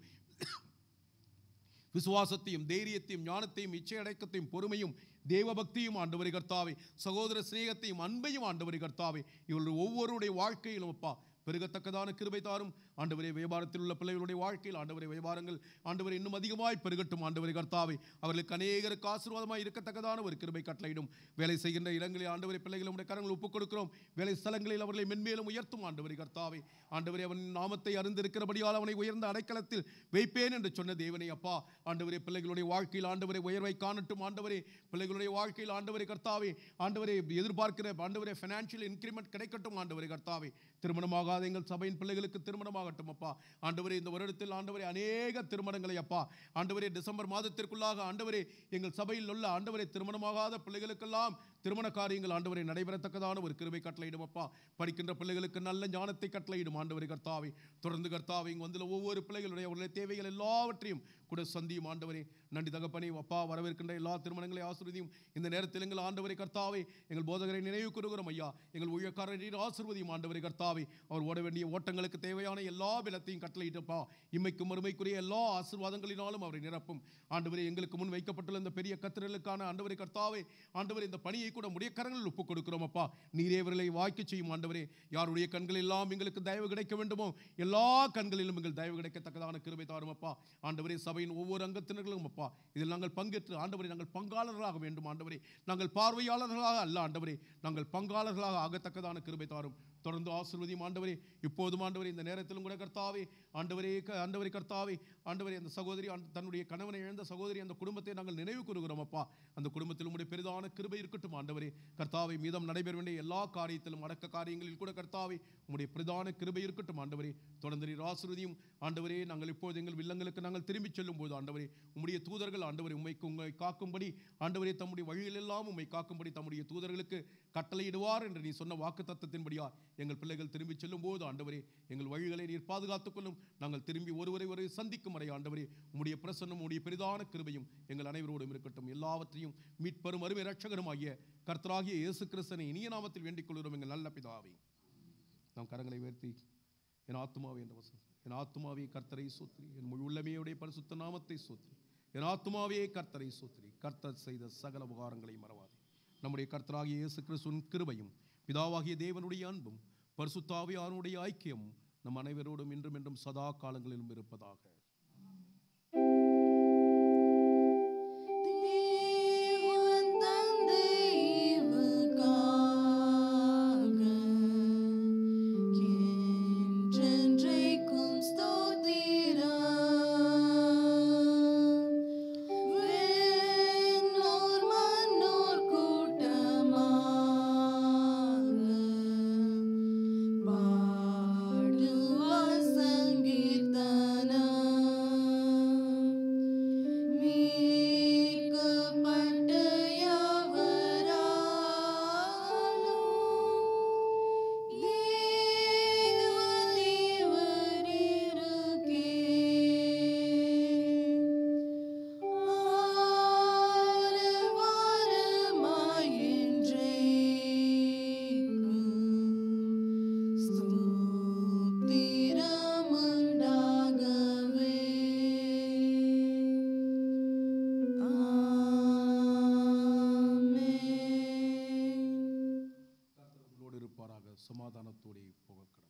விசுவாசத்தையும் தைரியத்தையும் ஞானத்தையும் இச்சை அடக்கத்தையும் பொறுமையும் தேவபக்தியும் ஆண்டவரை கர்த்தாவே சகோதர சிநேகத்தையும் அன்பையும் ஆண்டவரை கர்த்தாவே இவர்கள் ஒவ்வொருடைய வாழ்க்கையிலும் அப்பா பெருகத்தக்கதான கிருபை தாரும் ஆண்டவரே வியாபாரத்தில் உள்ள பிள்ளைகளுடைய வாழ்க்கையில் ஆண்டவரே வியாபாரங்கள் ஆண்டவரை இன்னும் அதிகமாய் பெருகட்டும் ஆண்டவரை கர்த்தாவே அவர்களுக்கு அநேகருக்கு ஆசீர்வாதமாய் இருக்கத்தக்கதான ஒரு கிருபை கட்டளையிடும் வேலை செய்கின்ற இடங்களில் ஆண்டவரை பிள்ளைகளை உடைய கரங்கள் ஒப்புக் கொடுக்கிறோம் வேலை ஸ்தலங்களில் அவர்களை மென்மேலும் உயர்த்தும் ஆண்டவரை கர்த்தாவே ஆண்டவரே அவன் நாமத்தை அறிந்திருக்கிறபடியால் அவனை உயர்ந்த அடைக்கலத்தில் வைப்பேன் என்று சொன்ன தேவனை அப்பா ஆண்டவரே பிள்ளைகளுடைய வாழ்க்கையில் ஆண்டவரை உயர்வை காணட்டும் ஆண்டவரே பிள்ளைகளுடைய வாழ்க்கையில் ஆண்டவரை கர்த்தாவே ஆண்டவரை எதிர்பார்க்கிற ஆண்டவரே ஃபைனான்ஷியல் இன்க்ரிமெண்ட் கிடைக்கட்டும் ஆண்டவரை கர்த்தாவே திருமணமாகாத எங்கள் சபையின் பிள்ளைகளுக்கு திருமணமாகட்டும் அப்பா ஆண்டவரே இந்த வருடத்தில் ஆண்டவரே அநேக திருமணங்களை அப்பா ஆண்டவரே டிசம்பர் மாதத்திற்குள்ளாக ஆண்டவரே எங்கள் சபையில் உள்ள ஆண்டவரே திருமணமாகாத பிள்ளைகளுக்கெல்லாம் திருமண காரியங்கள் ஆண்டவரை நடைபெறத்தக்கதான ஒரு கிருபை கட்டளையிடும் அப்பா படிக்கின்ற பிள்ளைகளுக்கு நல்ல ஞானத்தை கட்டளையிடும் ஆண்டவரை கர்த்தாவே தொடர்ந்து கர்த்தாவே இங்கே வந்துள்ள ஒவ்வொரு பிள்ளைகளுடைய அவர்களுடைய தேவைகள் எல்லாவற்றையும் கூட சந்தியும் ஆண்டவரே நன்றி தகப்பனே அப்பா வரவிருக்கின்ற எல்லா திருமணங்களை ஆசிர்வதியும் இந்த நேரத்தில் எங்கள் ஆண்டவரை கர்த்தாவே எங்கள் போதகரை நினைவு கூறுகிறோம் ஐயா எங்கள் ஊழியக்காரரை ஆசிர்வதியும் ஆண்டவரை கர்த்தாவே அவர் ஓட வேண்டிய ஓட்டங்களுக்கு தேவையான எல்லா பலத்தையும் கட்டளையிட்டப்பா இம்மைக்கும் மறுமைக்குரிய எல்லா ஆசீர்வாதங்களினாலும் அவரை நிரப்பும் ஆண்டவரே எங்களுக்கு முன் வைக்கப்பட்டுள்ள இந்த பெரிய கத்திரலுக்கான ஆண்டவரை கர்த்தாவே ஆண்டவரே இந்த பணியை கூட முடிய கரங்களில் ஒப்புக் கொடுக்கிறோம் அப்பா நீரே இவர்களை வாய்க்க செய்யும் ஆண்டவரே யாருடைய கண்கள் எல்லாம் எங்களுக்கு தயவு கிடைக்க வேண்டுமோ எல்லா கண்களிலும் எங்கள் தயவு கிடைக்கத்தக்கதான கிருபை தாரும் அப்பா ஆண்டவரே சபையின் ஒவ்வொரு அங்கத்தினர்களும் அப்பா இதில் நாங்கள் பங்கேற்று ஆண்டவரே நாங்கள் பங்காளர்களாக வேண்டும் ஆண்டவரே நாங்கள் பார்வையாளர்களாக அல்ல ஆண்டவரே நாங்கள் பங்காளர்களாக ஆகத்தக்கதான கிருபை தாரும் தொடர்ந்து ஆசீர்வதியும் ஆண்டவரே இப்போதும் ஆண்டவரே இந்த நேரத்திலும் கூட கர்த்தாவே ஆண்டவரே க- ஆண்டவரே கர்த்தாவே ஆண்டவரே அந்த சகோதரி அந்த- தன்னுடைய கணவனை இழந்த சகோதரி அந்த குடும்பத்தை நாங்கள் நினைவு கூறுகிறோம் அப்பா அந்த குடும்பத்தில் உடைய பெரிதான கிருபை இருக்கட்டும் ஆண்டவரே கர்த்தாவை மீதம் நடைபெற வேண்டிய எல்லா காரியத்திலும் அடக்க காரியங்களில் கூட கர்த்தாவே உம்முடைய பிரதான கிருபை இருக்கட்டும் ஆண்டவரே தொடர்ந்து நீர் ஆசீர்வதியும் ஆண்டவரே நாங்கள் இப்போது எங்கள் வில்லங்களுக்கு நாங்கள் திரும்பிச் செல்லும் போது ஆண்டவரே உம்முடைய தூதர்கள் ஆண்டவரே உம்மைக்கு உங்களை காக்கும்படி ஆண்டவரே தம்முடைய வழியிலெல்லாம் உம்மை காக்கும்படி தம்முடைய தூதர்களுக்கு கட்டளையிடுவார் என்று நீ சொன்ன வாக்கு தத்தத்தின்படியா எங்கள் பிள்ளைகள் திரும்பி செல்லும் போது ஆண்டவரே எங்கள் வழிகளை நீர் பாதுகாத்துக் கொள்ளும் நாங்கள் திரும்பி ஒருவரை ஒரு சந்திக்கும் வரை ஆண்டவரே உம்முடைய பிரசன்னம் உம்முடைய பெரிதான கிருபையும் எங்கள் அனைவரோடும் இருக்கட்டும் எல்லாவற்றையும் மீட்பெரும் அருமை ரட்சகருமாகிய கர்த்தராகிய இயேசு கிறிஸ்தனை இனிய நாமத்தில் வேண்டிக் கொள்கிறோம் எங்கள் நல்ல பிதாவே நாம் கரங்களை உயர்த்தி என் ஆத்துமாவே என்ற வசனம் என் ஆத்துமாவே கர்த்தரை சோத்ரி என் முழு உள்ளமையுடைய பரிசுத்த நாமத்தை சோத்ரி என் ஆத்துமாவே கர்த்தரை சோத்ரி கர்த்தர் செய்த சகல உபகாரங்களை மறவாதே நம்முடைய கர்த்தராகிய இயேசு கிறிஸ்துவின் கிருபையும் பிதாவாகிய தேவனுடைய அன்பும் பரிசுத்தாவியானுடைய ஐக்கியமும் நம் அனைவரோடும் இன்றும் என்றும் சதா காலங்களிலும் இருப்பதாக தேவன் தந்தை இவர்க்காக என்றென்றைக்கும் ஸ்தோத்திரம். விண்ணோர் மண்ணோர் கூட்டமாக பாடுவார் சங்கீர்த்தனம் சமாதானத்தோടെ போகக்கூடாது